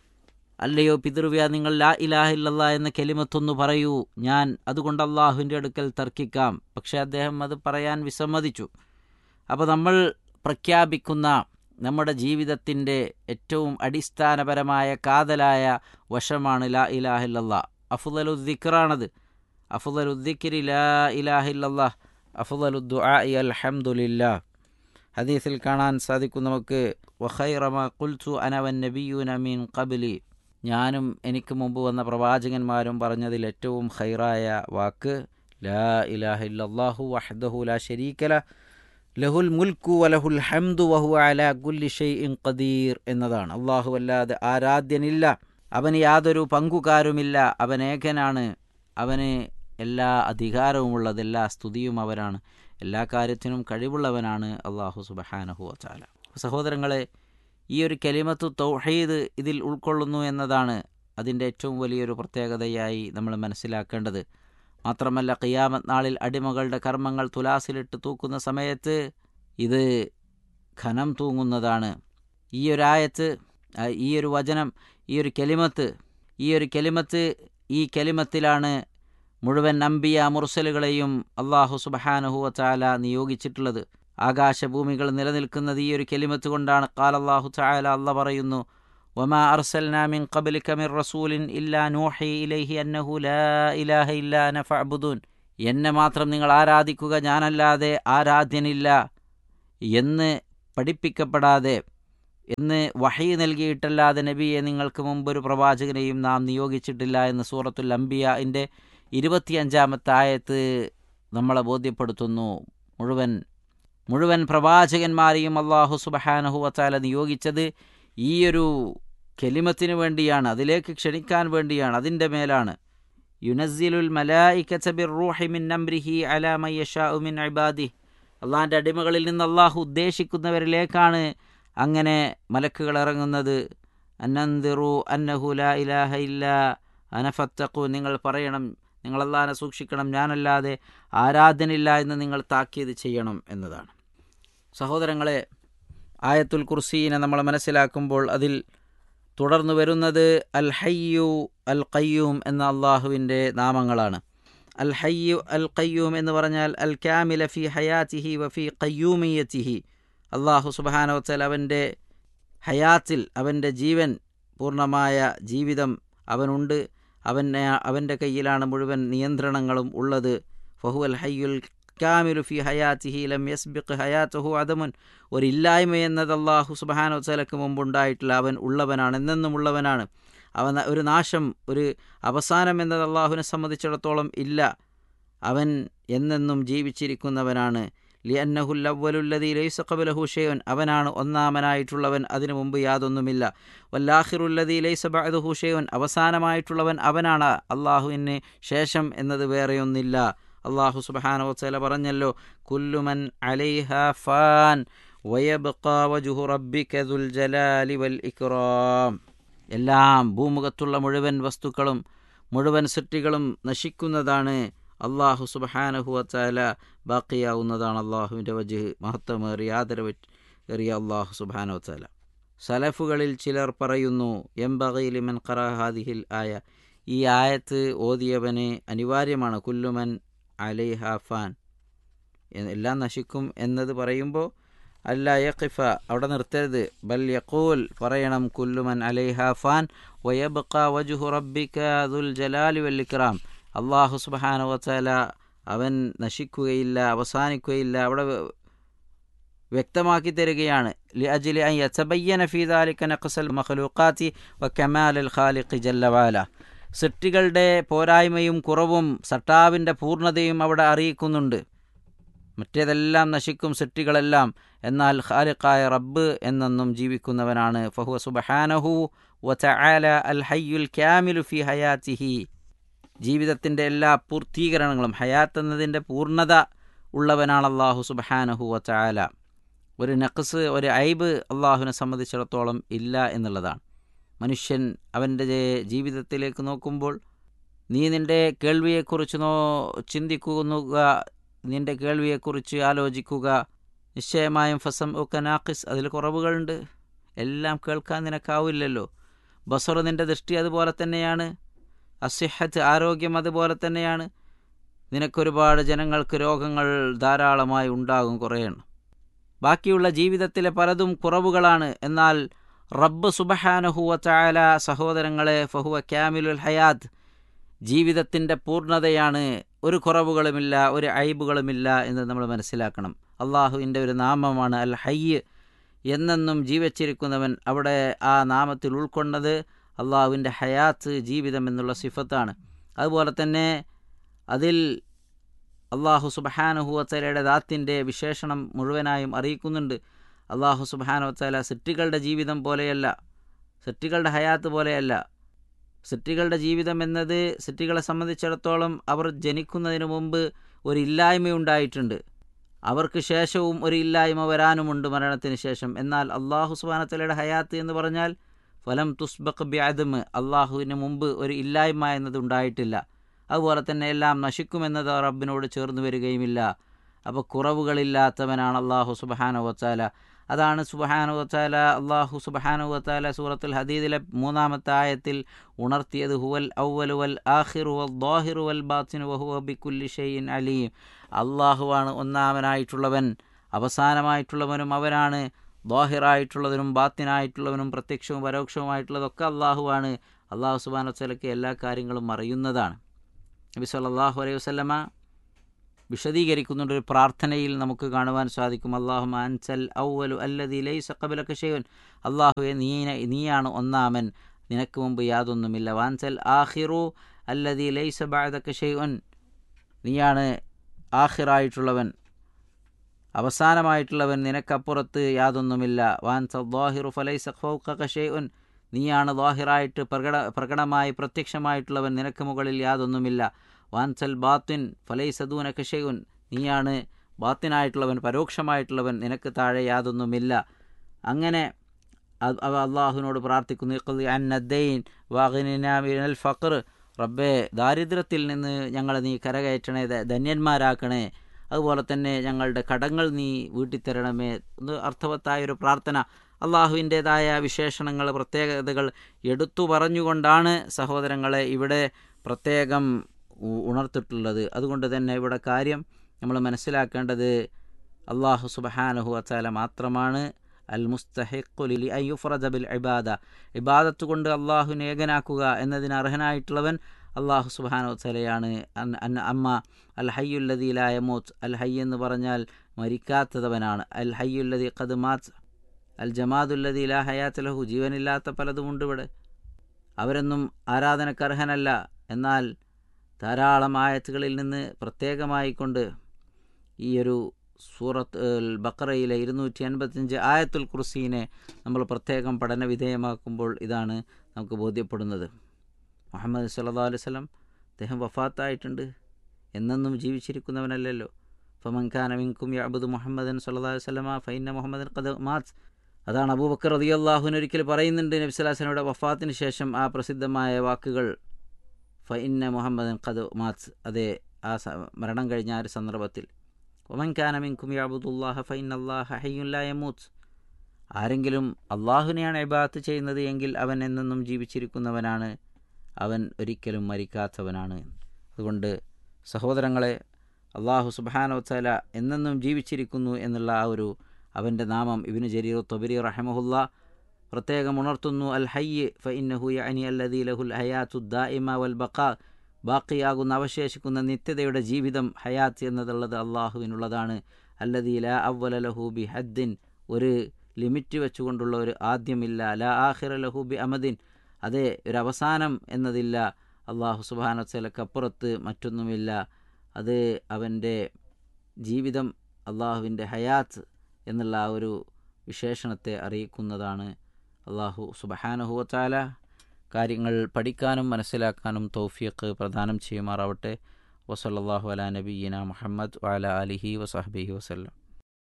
അല്ലയോ പിതൃവ്യ നിങ്ങൾ ലാ ഇലാഹ ഇല്ലല്ലാ എന്ന കെലിമത്തൊന്ന് പറയൂ ഞാൻ അതുകൊണ്ട് അള്ളാഹുവിൻ്റെ അടുക്കൽ തർക്കിക്കാം പക്ഷേ അദ്ദേഹം അത് പറയാൻ വിസമ്മതിച്ചു അപ്പോൾ നമ്മൾ പ്രഖ്യാപിക്കുന്ന നമ്മുടെ ജീവിതത്തിൻ്റെ ഏറ്റവും അടിസ്ഥാനപരമായ കാതലായ വശമാണ് ലാ ഇലാഹില്ലല്ലാ അഫുദലുദ്ദിഖറാണത് അഫുദലുദ്ദിഖിരി ലാ ഇലാഹില്ലല്ലാ അഫുദലുദ്ദുആ അൽഹംദുലില്ലാ ഹദീസിൽ കാണാൻ സാധിക്കും നമുക്ക് വഖൈറമ കുൽസു അനവൻ നബിയൂന മീൻ കബിലി ഞാനും എനിക്ക് മുമ്പ് വന്ന പ്രവാചകന്മാരും പറഞ്ഞതിൽ ഏറ്റവും ഖൈറായ വാക്ക് ലാ ഇലാഹ ഇല്ലല്ലാഹു വഹ്ദഹു ലാ ശരീകല ലഹുൽ മുൽക്കു വലഹുൽ ഹംദു വഹു അല കുല്ലി ഷൈഇൻ ഖദീർ എന്നതാണ് അള്ളാഹു അല്ലാതെ ആരാധ്യനില്ല അവന് യാതൊരു പങ്കുകാരുമില്ല അവൻ ഏകനാണ് അവന് എല്ലാ അധികാരവുമുള്ളത് എല്ലാ സ്തുതിയും അവനാണ് എല്ലാ കാര്യത്തിനും കഴിവുള്ളവനാണ് അള്ളാഹു സുബഹാനഹു വച്ചാല സഹോദരങ്ങളെ ഈ ഒരു കലിമത്തു തൗഹീദ് ഇതിൽ ഉൾക്കൊള്ളുന്നു എന്നതാണ് അതിൻ്റെ ഏറ്റവും വലിയൊരു പ്രത്യേകതയായി നമ്മൾ മനസ്സിലാക്കേണ്ടത് മാത്രമല്ല ഖിയാമത്ത് നാളിൽ അടിമകളുടെ കർമ്മങ്ങൾ തുലാസിലിട്ട് തൂക്കുന്ന സമയത്ത് ഇത് ഖനം തൂങ്ങുന്നതാണ് ഈ ഒരു ആയത്ത് ആ, ഈ ഒരു വചനം ഈ ഒരു കെലിമത്ത് ഈ ഒരു കെലിമത്ത് ഈ കെലിമത്തിലാണ് മുഴുവൻ നമ്പിയ മുർസലുകളെയും അള്ളാഹു സുബഹാനഹുവ ചാല നിയോഗിച്ചിട്ടുള്ളത് ആകാശഭൂമികൾ നിലനിൽക്കുന്നത് ഈ ഒരു കെലിമത്ത് കൊണ്ടാണ് കാൽ അള്ളാഹു ചാല അല്ല പറയുന്നു വമാ അർസൽനാ മിൻ ഖബ്ലിക മിർ റസൂലിൻ ഇല്ലാ നൂഹി ഇലൈഹി അന്നഹു ലാ ഇലാഹ ഇല്ലാ അന ഫഅ്ബുദൂൻ എന്നെ മാത്രം നിങ്ങൾ ആരാധിക്കുക ഞാനല്ലാതെ ആരാധ്യനില്ല എന്ന് പഠിപ്പിക്കപ്പെടാതെ എന്ന് വഹി നൽകിയിട്ടല്ലാതെ നബിയെ നിങ്ങൾക്ക് മുമ്പ് ഒരു പ്രവാചകനെയും നാം നിയോഗിച്ചിട്ടില്ല എന്ന് സൂറത്തുൽ അംബിയൻ്റെ ഇരുപത്തിയഞ്ചാമത്തെ ആയത്ത് നമ്മളെ ബോധ്യപ്പെടുത്തുന്നു മുഴുവൻ മുഴുവൻ പ്രവാചകന്മാരെയും അള്ളാഹു സുബഹാനഹു വത്താല നിയോഗിച്ചത് ഈയൊരു കെലിമത്തിന് വേണ്ടിയാണ് അതിലേക്ക് ക്ഷണിക്കാൻ വേണ്ടിയാണ് അതിൻ്റെ മേലാണ് യുനസിലുൽ മലായിക്കബിർ റൂഹി മിൻ അംരിഹി അലാ മയ്യഷാഉ മിൻ ഇബാദി അള്ളാഹിൻ്റെ അടിമകളിൽ നിന്ന് അള്ളാഹു ഉദ്ദേശിക്കുന്നവരിലേക്കാണ് അങ്ങനെ മലക്കുകൾ ഇറങ്ങുന്നത് അന്നന്തിറു അന്നഹു ലാ ഇലാഹ ഇല്ല അനഫത്തഖു നിങ്ങൾ പറയണം നിങ്ങൾ അള്ളാഹിനെ സൂക്ഷിക്കണം ഞാനല്ലാതെ ആരാധനില്ല എന്ന് നിങ്ങൾ താക്കീത് ചെയ്യണം എന്നതാണ് സഹോദരങ്ങളെ ആയത്തുൽ കുർസീനെ നമ്മൾ മനസ്സിലാക്കുമ്പോൾ അതിൽ തുടർന്നു വരുന്നത് അൽ ഹയ്യു അൽ ഖയ്യൂം എന്ന അള്ളാഹുവിൻ്റെ നാമങ്ങളാണ് അൽ ഹയ്യു അൽ ഖയ്യൂം എന്ന് പറഞ്ഞാൽ അൽ ക്യാമില ഫി ഹയാത്തിഹി വഫി ഖയ്യൂമിയത്തിഹി അള്ളാഹു സുബാനോത്തൽ അവൻ്റെ ഹയാത്തിൽ അവൻ്റെ ജീവൻ പൂർണ്ണമായ ജീവിതം അവനുണ്ട് അവനെ അവൻ്റെ കയ്യിലാണ് മുഴുവൻ നിയന്ത്രണങ്ങളും ഉള്ളത് ഫഹു അൽ ഹയ്യുൽ കാമിലു ഫി ഹയാത്തിഹി ലം യസ്ബിഖ് ഹയാത്തഹു അദമുൻ ഒരില്ലായ്മ എന്നത് അള്ളാഹു സുബാനോ വസ്ലക്ക് മുമ്പുണ്ടായിട്ടില്ല അവൻ ഉള്ളവനാണ് എന്നെന്നും ഉള്ളവനാണ് അവൻ ഒരു നാശം ഒരു അവസാനം എന്നത് അള്ളാഹുവിനെ സംബന്ധിച്ചിടത്തോളം ഇല്ല അവൻ എന്നെന്നും ജീവിച്ചിരിക്കുന്നവനാണ് ലി അന്നഹുല്ലവലുല്ലതി ലൈസഖബലഹു ഷെയ്വൻ അവനാണ് ഒന്നാമനായിട്ടുള്ളവൻ അതിനു മുമ്പ് യാതൊന്നുമില്ല വല്ലാഹിറുല്ലതി ലൈസ ബഅദഹു ഷെയ്വൻ അവസാനമായിട്ടുള്ളവൻ അവനാണ് അള്ളാഹുവിന് ശേഷം എന്നത് വേറെയൊന്നില്ല അള്ളാഹു സുബഹാനോ വസ്ല പറഞ്ഞല്ലോ കുല്ലുമൻ അലൈഹ ഫാൻ വയബ്ഖാ വജ്ഹു റബ്ബിക ദുൽ ജലാലി വൽ ഇക്റാം എല്ലാം ഭൂമുഖത്തുള്ള മുഴുവൻ വസ്തുക്കളും മുഴുവൻ സൃഷ്ടികളും നശിക്കുന്നതാണ് അള്ളാഹു സുബഹാനഹു വച്ചാല ബാക്കിയാവുന്നതാണ് അള്ളാഹുവിൻ്റെ വജ് മഹത്വമേറിയ ആദരവ് ഏറിയ അള്ളാഹു സുബാന വച്ചാല സലഫുകളിൽ ചിലർ പറയുന്നു എംബകയിലിമൻ ഖറാഹാദിഹിൽ ആയ ഈ ആയത്ത് ഓതിയവന് അനിവാര്യമാണ് കുല്ലുമൻ അലൈഹാഫാൻ എല്ലാം നശിക്കും എന്നത് പറയുമ്പോൾ അല്ല യഖിഫ അവിടെ നിർത്തരുത് ബൽ യഖൂൽ പറയണം കുല്ലുമൻ അലൈഹാഫാൻ വയബ്ഖ വജുഹു റബ്ബിക ദുൽ ജലാലി വൽ ഇക്റാം അള്ളാഹു സുബാന വച്ചാല അവൻ നശിക്കുകയില്ല അവസാനിക്കുകയില്ല അവിടെ വ്യക്തമാക്കി തരികയാണ് ലി അജിലി അൻ യതബയ്യന ഫീ ദാലിക നഖ്സൽ മഖ്ലൂഖാതി വ കമാലൽ ഖാലിഖ് ജല്ല വഅല സൃഷ്ടികളുടെ പോരായ്മയും കുറവും സട്ടാവിൻ്റെ പൂർണ്ണതയും അവിടെ അറിയിക്കുന്നുണ്ട് മറ്റേതെല്ലാം നശിക്കും സൃഷ്ടികളെല്ലാം എന്നാൽ ഖാലിഖായ റബ്ബ് എന്നെന്നും ജീവിക്കുന്നവനാണ് ഫഹുവ സുബഹാനഹു വ തആല അൽ ഹയ്യുൽ ക്യാമിലു ഫി ഹയാത്തിഹി ജീവിതത്തിൻ്റെ എല്ലാ പൂർത്തീകരണങ്ങളും ഹയാത്ത് എന്നതിൻ്റെ പൂർണ്ണത ഉള്ളവനാണ് അള്ളാഹു സുബഹാനഹു വ ചാല ഒരു നഖസ് ഒരു ഐബ് അള്ളാഹുവിനെ സംബന്ധിച്ചിടത്തോളം ഇല്ല എന്നുള്ളതാണ് മനുഷ്യൻ അവൻ്റെ ജീവിതത്തിലേക്ക് നോക്കുമ്പോൾ നീ നിൻ്റെ കേൾവിയെക്കുറിച്ച് നോ ചിന്തിക്കുക നിൻ്റെ കേൾവിയെക്കുറിച്ച് ആലോചിക്കുക നിശ്ചയമായും ഫസം ഒക്കെ നാഖിസ് അതിൽ കുറവുകളുണ്ട് എല്ലാം കേൾക്കാൻ നിനക്കാവില്ലല്ലോ ബസർ നിൻ്റെ ദൃഷ്ടി അതുപോലെ തന്നെയാണ് അസിഹത്ത് ആരോഗ്യം അതുപോലെ തന്നെയാണ് നിനക്കൊരുപാട് ജനങ്ങൾക്ക് രോഗങ്ങൾ ധാരാളമായി ഉണ്ടാകും കുറേയെണ്ണം ബാക്കിയുള്ള ജീവിതത്തിലെ പലതും കുറവുകളാണ് എന്നാൽ റബ്ബ് സുബഹാനഹുവ ചായാല സഹോദരങ്ങളെ ഫഹുവ ക്യാമിലുൽ ഹയാത്ത് ജീവിതത്തിൻ്റെ പൂർണ്ണതയാണ് ഒരു കുറവുകളുമില്ല ഒരു അയബുകളുമില്ല എന്ന് നമ്മൾ മനസ്സിലാക്കണം അള്ളാഹുവിൻ്റെ ഒരു നാമമാണ് അൽ ഹയ്യ് എന്നെന്നും ജീവിച്ചിരിക്കുന്നവൻ അവിടെ ആ നാമത്തിൽ ഉൾക്കൊണ്ടത് അള്ളാഹുവിൻ്റെ ഹയാത്ത് ജീവിതം എന്നുള്ള സിഫത്താണ് അതുപോലെ തന്നെ അതിൽ അള്ളാഹു സുബഹാനുഹുവത്തലയുടെ ദാത്തിൻ്റെ വിശേഷണം മുഴുവനായും അറിയിക്കുന്നുണ്ട് അള്ളാഹു സുബഹാനുവത്തല സിറ്റികളുടെ ജീവിതം പോലെയല്ല സിറ്റികളുടെ ഹയാത്ത് പോലെയല്ല സിറ്റികളുടെ ജീവിതം എന്നത് സിറ്റികളെ സംബന്ധിച്ചിടത്തോളം അവർ ജനിക്കുന്നതിന് മുമ്പ് ഒരു ഇല്ലായ്മയുണ്ടായിട്ടുണ്ട് അവർക്ക് ശേഷവും ഒരു ഇല്ലായ്മ വരാനുമുണ്ട് മരണത്തിന് ശേഷം എന്നാൽ അള്ളാഹു സുബാനത്തലയുടെ ഹയാത്ത് എന്ന് പറഞ്ഞാൽ ഫലം തുസ്ബക് ബ്യാദമ് അള്ളാഹുവിന് മുമ്പ് ഒരു ഇല്ലായ്മ എന്നത് ഉണ്ടായിട്ടില്ല അതുപോലെ തന്നെ എല്ലാം നശിക്കുമെന്നത് റബ്ബിനോട് ചേർന്ന് വരികയുമില്ല അപ്പോൾ കുറവുകളില്ലാത്തവനാണ് അള്ളാഹു സുബഹാനുവത്താല അതാണ് സുബഹാനുവത്താല അള്ളാഹു സുബഹാനുവത്താല സൂറത്തുൽ ഹദീദിലെ മൂന്നാമത്തെ ആയത്തിൽ ഉണർത്തിയത് ഹുവൽ ഔവൽ വൽ ആഹിറു വൽ ദാഹിറു വൽ ബാത്തിനു വഹുവ ബിക്കുല്ലി ഷെയ്യിൻ അലീം അള്ളാഹുവാണ് ഒന്നാമനായിട്ടുള്ളവൻ അവസാനമായിട്ടുള്ളവനും അവനാണ് ദാഹിറായിട്ടുള്ളതിനും ബാത്തിനായിട്ടുള്ളവനും പ്രത്യക്ഷവും പരോക്ഷവുമായിട്ടുള്ളതൊക്കെ അള്ളാഹുവാണ് അള്ളാഹു സുബാന വസ്ലക്ക് എല്ലാ കാര്യങ്ങളും അറിയുന്നതാണ് നബി സല്ലല്ലാഹു അലൈഹി വസല്ലമ വിശദീകരിക്കുന്നുണ്ട് ഒരു പ്രാർത്ഥനയിൽ നമുക്ക് കാണുവാൻ സാധിക്കും അള്ളാഹു അൻസൽ ഔവലു അല്ലദി ലൈസ ഖബലക ഷൈഉൻ അള്ളാഹുവെ നീ നീയാണ് ഒന്നാമൻ നിനക്ക് മുമ്പ് യാതൊന്നുമില്ല വാൻസൽ ആഹിറു അല്ലദി ലൈസ ബഅദക ഷൈഉൻ നീയാണ് ആഹിറായിട്ടുള്ളവൻ അവസാനമായിട്ടുള്ളവൻ നിനക്കപ്പുറത്ത് യാതൊന്നുമില്ല വാൻസൽ ദാഹിറു ഫലൈസ ഫൗഖക ഷൈഉൻ നീയാണ് ദാഹിറായിട്ട് പ്രകട പ്രകടമായി പ്രത്യക്ഷമായിട്ടുള്ളവൻ നിനക്ക് മുകളിൽ യാതൊന്നുമില്ല വാൻസൽ ബാത്തിൻ ഫലൈസദൂന കഷയുൻ നീയാണ് ബാത്തിനായിട്ടുള്ളവൻ പരോക്ഷമായിട്ടുള്ളവൻ നിനക്ക് താഴെ യാതൊന്നുമില്ല അങ്ങനെ അള്ളാഹുവിനോട് പ്രാർത്ഥിക്കുന്നു ഇഖ്ളി അന്നദ്ദൈൻ വാഹിനിന മിനൽ ഫഖർ റബ്ബേ ദാരിദ്ര്യത്തിൽ നിന്ന് ഞങ്ങളെ നീ കരകയറ്റണേ ധന്യന്മാരാക്കണേ അതുപോലെ തന്നെ ഞങ്ങളുടെ കടങ്ങൾ നീ വീട്ടിത്തരണമേ എന്ന് അർത്ഥവത്തായൊരു പ്രാർത്ഥന അള്ളാഹുവിൻ്റേതായ വിശേഷണങ്ങൾ പ്രത്യേകതകൾ എടുത്തു പറഞ്ഞുകൊണ്ടാണ് സഹോദരങ്ങളെ ഇവിടെ പ്രത്യേകം ഉണർത്തിട്ടുള്ളത് അതുകൊണ്ട് തന്നെ ഇവിടെ കാര്യം നമ്മൾ മനസ്സിലാക്കേണ്ടത് അള്ളാഹു സുബഹാനഹു വച്ചാല മാത്രമാണ് അൽ മുസ്തഹിഖുലി അയ്യുഫ്രദ ബിൽ ഇബാദ ഇബാദത്ത് കൊണ്ട് അള്ളാഹുവിനെ ഏകനാക്കുക എന്നതിന് അർഹനായിട്ടുള്ളവൻ അള്ളാഹു സുബാന വച്ചാലയാണ് അമ്മ അൽ ഹയ്യുല്ലതിയിലായ മോത്ത് അൽ ഹയ്യ് എന്ന് പറഞ്ഞാൽ മരിക്കാത്തതവനാണ് അൽ ഹയ്യുല്ലതി ഖദ്മാത്ത് അൽ ജമാദുല്ലതി ലാ ഹയാത്ത് ലഹു ജീവനില്ലാത്ത പലതുമുണ്ട് ഇവിടെ അവരൊന്നും ആരാധനക്കർഹനല്ല എന്നാൽ ധാരാളം ആയത്തുകളിൽ നിന്ന് പ്രത്യേകമായിക്കൊണ്ട് ഈ ഒരു സൂറത്ത് ബക്കറയിലെ ഇരുന്നൂറ്റി അൻപത്തഞ്ച് ആയത്തുൽ കുർസീനെ നമ്മൾ പ്രത്യേകം പഠന വിധേയമാക്കുമ്പോൾ ഇതാണ് നമുക്ക് ബോധ്യപ്പെടുന്നത് മുഹമ്മദ് സല്ലാ അലൈഹി സ്വലം അദ്ദേഹം വഫാത്തായിട്ടുണ്ട് എന്നെന്നും ജീവിച്ചിരിക്കുന്നവനല്ലല്ലോ ഫമൻഖാന മിൻകും യാബുദ് മുഹമ്മദൻ സല്ലാ വല്ലമ ഫൈന മുഹമ്മദൻ കദ മാത്ത് അതാണ് അബൂബക്കർ റതി അള്ളാഹുവിന് ഒരിക്കൽ പറയുന്നുണ്ട് നബി സ്വലാസ്ലയുടെ വഫാത്തിന് ശേഷം ആ പ്രസിദ്ധമായ വാക്കുകൾ ഫൈന്ന മുഹമ്മദൻ ഖദ് മാത്ത് അതെ ആ മരണം കഴിഞ്ഞ ആ ഒരു സന്ദർഭത്തിൽ ഒമൻഖാന മിൻകും യാബുദുല്ലാഹ ഫൈൻ അള്ളാഹ ഹയ്യുല്ലായമൂത്ത് ആരെങ്കിലും അള്ളാഹുവിനെയാണ് ഇബാത്ത് ചെയ്യുന്നത് എങ്കിൽ അവൻ എന്നെന്നും ജീവിച്ചിരിക്കുന്നവനാണ് അവൻ ഒരിക്കലും മരിക്കാത്തവനാണ് അതുകൊണ്ട് സഹോദരങ്ങളെ അള്ളാഹു സുബാനോത്തല എന്നെന്നും ജീവിച്ചിരിക്കുന്നു എന്നുള്ള ആ ഒരു അവൻ്റെ നാമം ഇബിന് ജരീർ തൊബരി റഹമുല്ല പ്രത്യേകം ഉണർത്തുന്നു അൽ ഹയ്യ് ഫഇന്നഹു യഅനി അല്ലദീ ലഹുൽ ഹയാത്തു ദായിമ വൽ ബഖാ ബാക്കിയാകുന്ന അവശേഷിക്കുന്ന നിത്യതയുടെ ജീവിതം ഹയാത്ത് എന്നതുള്ളത് അള്ളാഹുവിനുള്ളതാണ് അല്ലദീ ലാ അവല ലഹു ബി ഹദ്ദിൻ ഒരു ലിമിറ്റ് വെച്ചുകൊണ്ടുള്ള ഒരു ആദ്യമില്ല ലാ ആഹിറ ലഹു ബി അമദിൻ അതെ ഒരു അവസാനം എന്നതില്ല അള്ളാഹു സുബാനത്തലക്കപ്പുറത്ത് മറ്റൊന്നുമില്ല അത് അവൻ്റെ ജീവിതം അള്ളാഹുവിൻ്റെ ഹയാത്ത് എന്നുള്ള ആ ഒരു വിശേഷണത്തെ അറിയിക്കുന്നതാണ് അള്ളാഹു സുബഹാനഹുവത്താല കാര്യങ്ങൾ പഠിക്കാനും മനസ്സിലാക്കാനും തൗഫീഖ് പ്രദാനം ചെയ്യുമാറാവട്ടെ വസല്ലാഹു അല നബീന മുഹമ്മദ് വല അലിഹി വസഹബിഹി വസ്ലം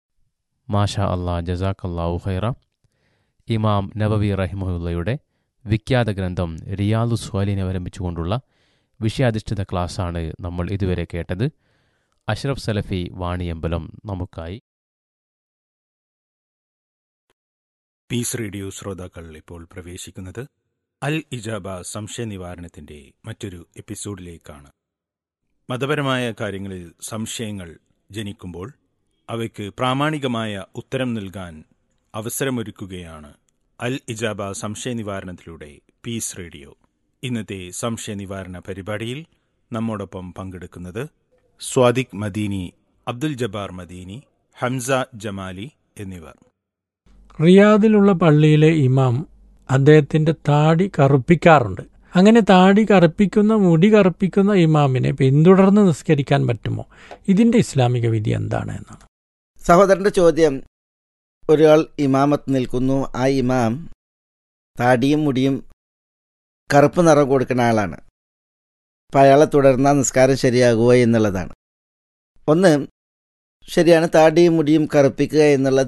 മാഷാ അള്ളാ ജസാഖ് അള്ളാഹു ഖൈറ ഇമാം നബവി റഹിമുള്ളയുടെ വിഖ്യാത ഗ്രന്ഥം റിയാദു സ്വാലിനെ അവലംബിച്ചുകൊണ്ടുള്ള വിഷയാധിഷ്ഠിത ക്ലാസ്സാണ് നമ്മൾ ഇതുവരെ കേട്ടത് അഷ്റഫ് സലഫി വാണിയമ്പലം നമുക്കായി പീസ് റേഡിയോ ശ്രോതാക്കൾ ഇപ്പോൾ പ്രവേശിക്കുന്നത് അൽ ഇജാബ സംശയ നിവാരണത്തിന്റെ മറ്റൊരു എപ്പിസോഡിലേക്കാണ് മതപരമായ കാര്യങ്ങളിൽ സംശയങ്ങൾ ജനിക്കുമ്പോൾ അവയ്ക്ക് പ്രാമാണികമായ ഉത്തരം നൽകാൻ അവസരമൊരുക്കുകയാണ് അൽ ഇജാബ സംശയ നിവാരണത്തിലൂടെ പീസ് റേഡിയോ ഇന്നത്തെ സംശയ നിവാരണ പരിപാടിയിൽ നമ്മോടൊപ്പം പങ്കെടുക്കുന്നത് സ്വാദിഖ് മദീനി അബ്ദുൽ ജബ്ബാർ മദീനി ഹംസ ജമാലി എന്നിവർ റിയാദിലുള്ള പള്ളിയിലെ ഇമാം അദ്ദേഹത്തിന്റെ താടി കറുപ്പിക്കാറുണ്ട് അങ്ങനെ താടി കറുപ്പിക്കുന്ന മുടി കറുപ്പിക്കുന്ന ഇമാമിനെ പിന്തുടർന്ന് നിസ്കരിക്കാൻ പറ്റുമോ ഇതിന്റെ ഇസ്ലാമിക വിധി എന്താണ് എന്നാണ് സഹോദരന്റെ ചോദ്യം ഒരാൾ ഇമാമത്ത് നിൽക്കുന്നു ആ ഇമാം താടിയും മുടിയും കറുപ്പ് നിറം കൊടുക്കുന്ന ആളാണ് അപ്പം അയാളെ തുടർന്നാൽ നിസ്കാരം ശരിയാകുക എന്നുള്ളതാണ് ഒന്ന് ശരിയാണ് താടിയും മുടിയും കറുപ്പിക്കുക എന്നുള്ളത്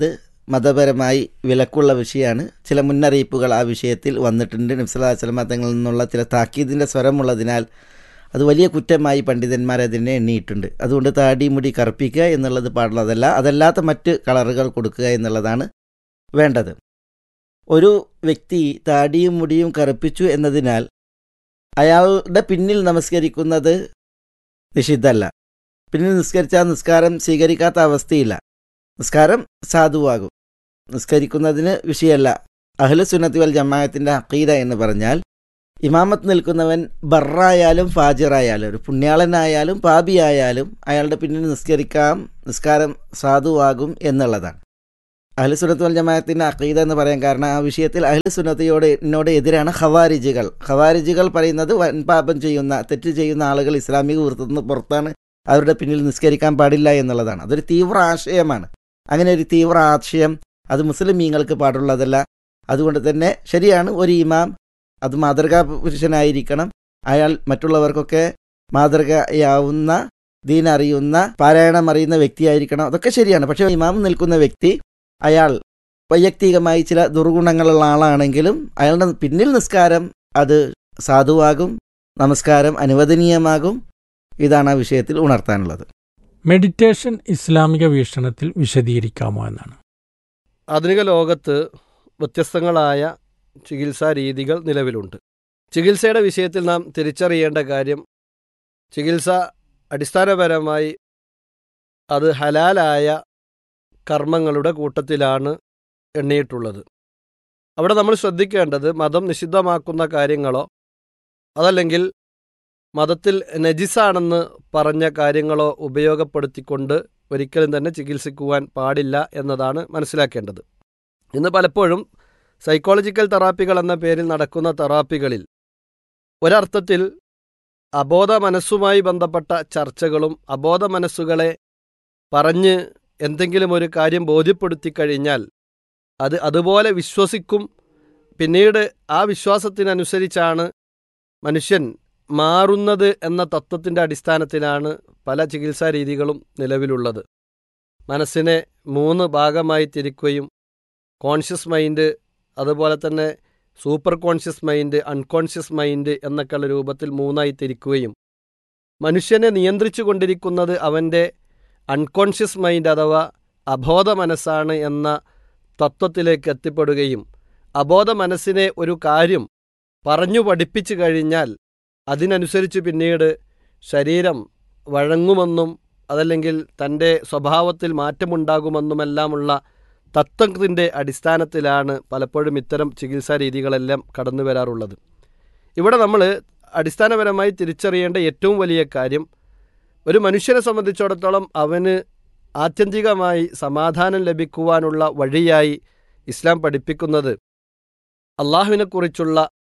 മതപരമായി വിലക്കുള്ള വിഷയമാണ് ചില മുന്നറിയിപ്പുകൾ ആ വിഷയത്തിൽ വന്നിട്ടുണ്ട് നബ്സല്ലാ വസ്ലമ തങ്ങളിൽ നിന്നുള്ള ചില താക്കീതിൻ്റെ സ്വരമുള്ളതിനാൽ അത് വലിയ കുറ്റമായി പണ്ഡിതന്മാർ അതിനെ എണ്ണിയിട്ടുണ്ട് അതുകൊണ്ട് താടി മുടി കറുപ്പിക്കുക എന്നുള്ളത് പാടുള്ളതല്ല അതല്ലാത്ത മറ്റ് കളറുകൾ കൊടുക്കുക എന്നുള്ളതാണ് വേണ്ടത് ഒരു വ്യക്തി താടിയും മുടിയും കറുപ്പിച്ചു എന്നതിനാൽ അയാളുടെ പിന്നിൽ നമസ്കരിക്കുന്നത് നിഷിദ്ധമല്ല പിന്നിൽ നിസ്കരിച്ചാൽ നിസ്കാരം സ്വീകരിക്കാത്ത അവസ്ഥയില്ല നിസ്കാരം സാധുവാകും നിസ്കരിക്കുന്നതിന് വിഷയമല്ല അഹ്ലു സുന്നത്തി വൽ ജമാഅത്തിൻ്റെ അക്കീദ എന്ന് പറഞ്ഞാൽ ഇമാമത്ത് നിൽക്കുന്നവൻ ബറായാലും ഫാജിറായാലും ഒരു പുണ്യാളനായാലും പാപിയായാലും അയാളുടെ പിന്നിൽ നിസ്കരിക്കാം നിസ്കാരം സാധുവാകും എന്നുള്ളതാണ് അഹ്ലു സുന്നത്ത് വൽ ജമാഅത്തിൻ്റെ അക്കീദ എന്ന് പറയാൻ കാരണം ആ വിഷയത്തിൽ അഹ്ലു സുന്നത്തിയോട് എന്നോട് എതിരാണ് ഖവാരിജികൾ ഖവാരിജികൾ പറയുന്നത് വൻ പാപം ചെയ്യുന്ന തെറ്റ് ചെയ്യുന്ന ആളുകൾ ഇസ്ലാമിക വൃത്തത്തിന് പുറത്താണ് അവരുടെ പിന്നിൽ നിസ്കരിക്കാൻ പാടില്ല എന്നുള്ളതാണ് അതൊരു തീവ്ര ആശയമാണ് അങ്ങനെ ഒരു തീവ്ര ആശയം അത് മുസ്ലിമീങ്ങൾക്ക് പാടുള്ളതല്ല അതുകൊണ്ട് തന്നെ ശരിയാണ് ഒരു ഇമാം അത് മാതൃകാ പുരുഷനായിരിക്കണം അയാൾ മറ്റുള്ളവർക്കൊക്കെ മാതൃകയാവുന്ന ദീൻ അറിയുന്ന പാരായണം അറിയുന്ന വ്യക്തിയായിരിക്കണം അതൊക്കെ ശരിയാണ് പക്ഷേ ഇമാം നിൽക്കുന്ന വ്യക്തി അയാൾ വൈയക്തികമായി ചില ദുർഗുണങ്ങളുള്ള ആളാണെങ്കിലും അയാളുടെ പിന്നിൽ നിസ്കാരം അത് സാധുവാകും നമസ്കാരം അനുവദനീയമാകും ഇതാണ് ആ വിഷയത്തിൽ ഉണർത്താനുള്ളത് മെഡിറ്റേഷൻ ഇസ്ലാമിക വീക്ഷണത്തിൽ വിശദീകരിക്കാമോ എന്നാണ് ആധുനിക ലോകത്ത് വ്യത്യസ്തങ്ങളായ ചികിത്സാ രീതികൾ നിലവിലുണ്ട് ചികിത്സയുടെ വിഷയത്തിൽ നാം തിരിച്ചറിയേണ്ട കാര്യം ചികിത്സ അടിസ്ഥാനപരമായി അത് ഹലാലായ കർമ്മങ്ങളുടെ കൂട്ടത്തിലാണ് എണ്ണിയിട്ടുള്ളത് അവിടെ നമ്മൾ ശ്രദ്ധിക്കേണ്ടത് മതം നിഷിദ്ധമാക്കുന്ന കാര്യങ്ങളോ അതല്ലെങ്കിൽ മതത്തിൽ നജിസാണെന്ന് പറഞ്ഞ കാര്യങ്ങളോ ഉപയോഗപ്പെടുത്തിക്കൊണ്ട് ഒരിക്കലും തന്നെ ചികിത്സിക്കുവാൻ പാടില്ല എന്നതാണ് മനസ്സിലാക്കേണ്ടത് ഇന്ന് പലപ്പോഴും സൈക്കോളജിക്കൽ തെറാപ്പികൾ എന്ന പേരിൽ നടക്കുന്ന തെറാപ്പികളിൽ ഒരർത്ഥത്തിൽ അബോധ മനസ്സുമായി ബന്ധപ്പെട്ട ചർച്ചകളും അബോധ മനസ്സുകളെ പറഞ്ഞ് എന്തെങ്കിലും ഒരു കാര്യം ബോധ്യപ്പെടുത്തി കഴിഞ്ഞാൽ അത് അതുപോലെ വിശ്വസിക്കും പിന്നീട് ആ വിശ്വാസത്തിനനുസരിച്ചാണ് മനുഷ്യൻ മാറുന്നത് എന്ന തത്വത്തിൻ്റെ അടിസ്ഥാനത്തിലാണ് പല ചികിത്സാ രീതികളും നിലവിലുള്ളത് മനസ്സിനെ മൂന്ന് ഭാഗമായി തിരിക്കുകയും കോൺഷ്യസ് മൈൻഡ് അതുപോലെ തന്നെ super conscious mind unconscious mind എന്നൊക്കെയുള്ള രൂപത്തിൽ മൂന്നായി തിരിക്കുകയും മനുഷ്യനെ നിയന്ത്രിച്ചു കൊണ്ടിരിക്കുന്നത് അവൻ്റെ അൺകോൺഷ്യസ് മൈൻഡ് അഥവാ അബോധ മനസ്സാണ് എന്ന തത്വത്തിലേക്ക് എത്തിപ്പെടുകയും അബോധ മനസ്സിനെ ഒരു കാര്യം പറഞ്ഞു പഠിപ്പിച്ചു കഴിഞ്ഞാൽ അതിനനുസരിച്ച് പിന്നീട് ശരീരം വഴങ്ങുമെന്നും അതല്ലെങ്കിൽ തൻ്റെ സ്വഭാവത്തിൽ മാറ്റമുണ്ടാകുമെന്നുമെല്ലാമുള്ള തത്വത്തിൻ്റെ അടിസ്ഥാനത്തിലാണ് പലപ്പോഴും ഇത്തരം ചികിത്സാ രീതികളെല്ലാം കടന്നു വരാറുള്ളത് ഇവിടെ നമ്മൾ അടിസ്ഥാനപരമായി തിരിച്ചറിയേണ്ട ഏറ്റവും വലിയ കാര്യം ഒരു മനുഷ്യനെ സംബന്ധിച്ചിടത്തോളം അവന് ആത്യന്തികമായി സമാധാനം ലഭിക്കുവാനുള്ള വഴിയായി ഇസ്ലാം പഠിപ്പിക്കുന്നത് അള്ളാഹുവിനെക്കുറിച്ചുള്ള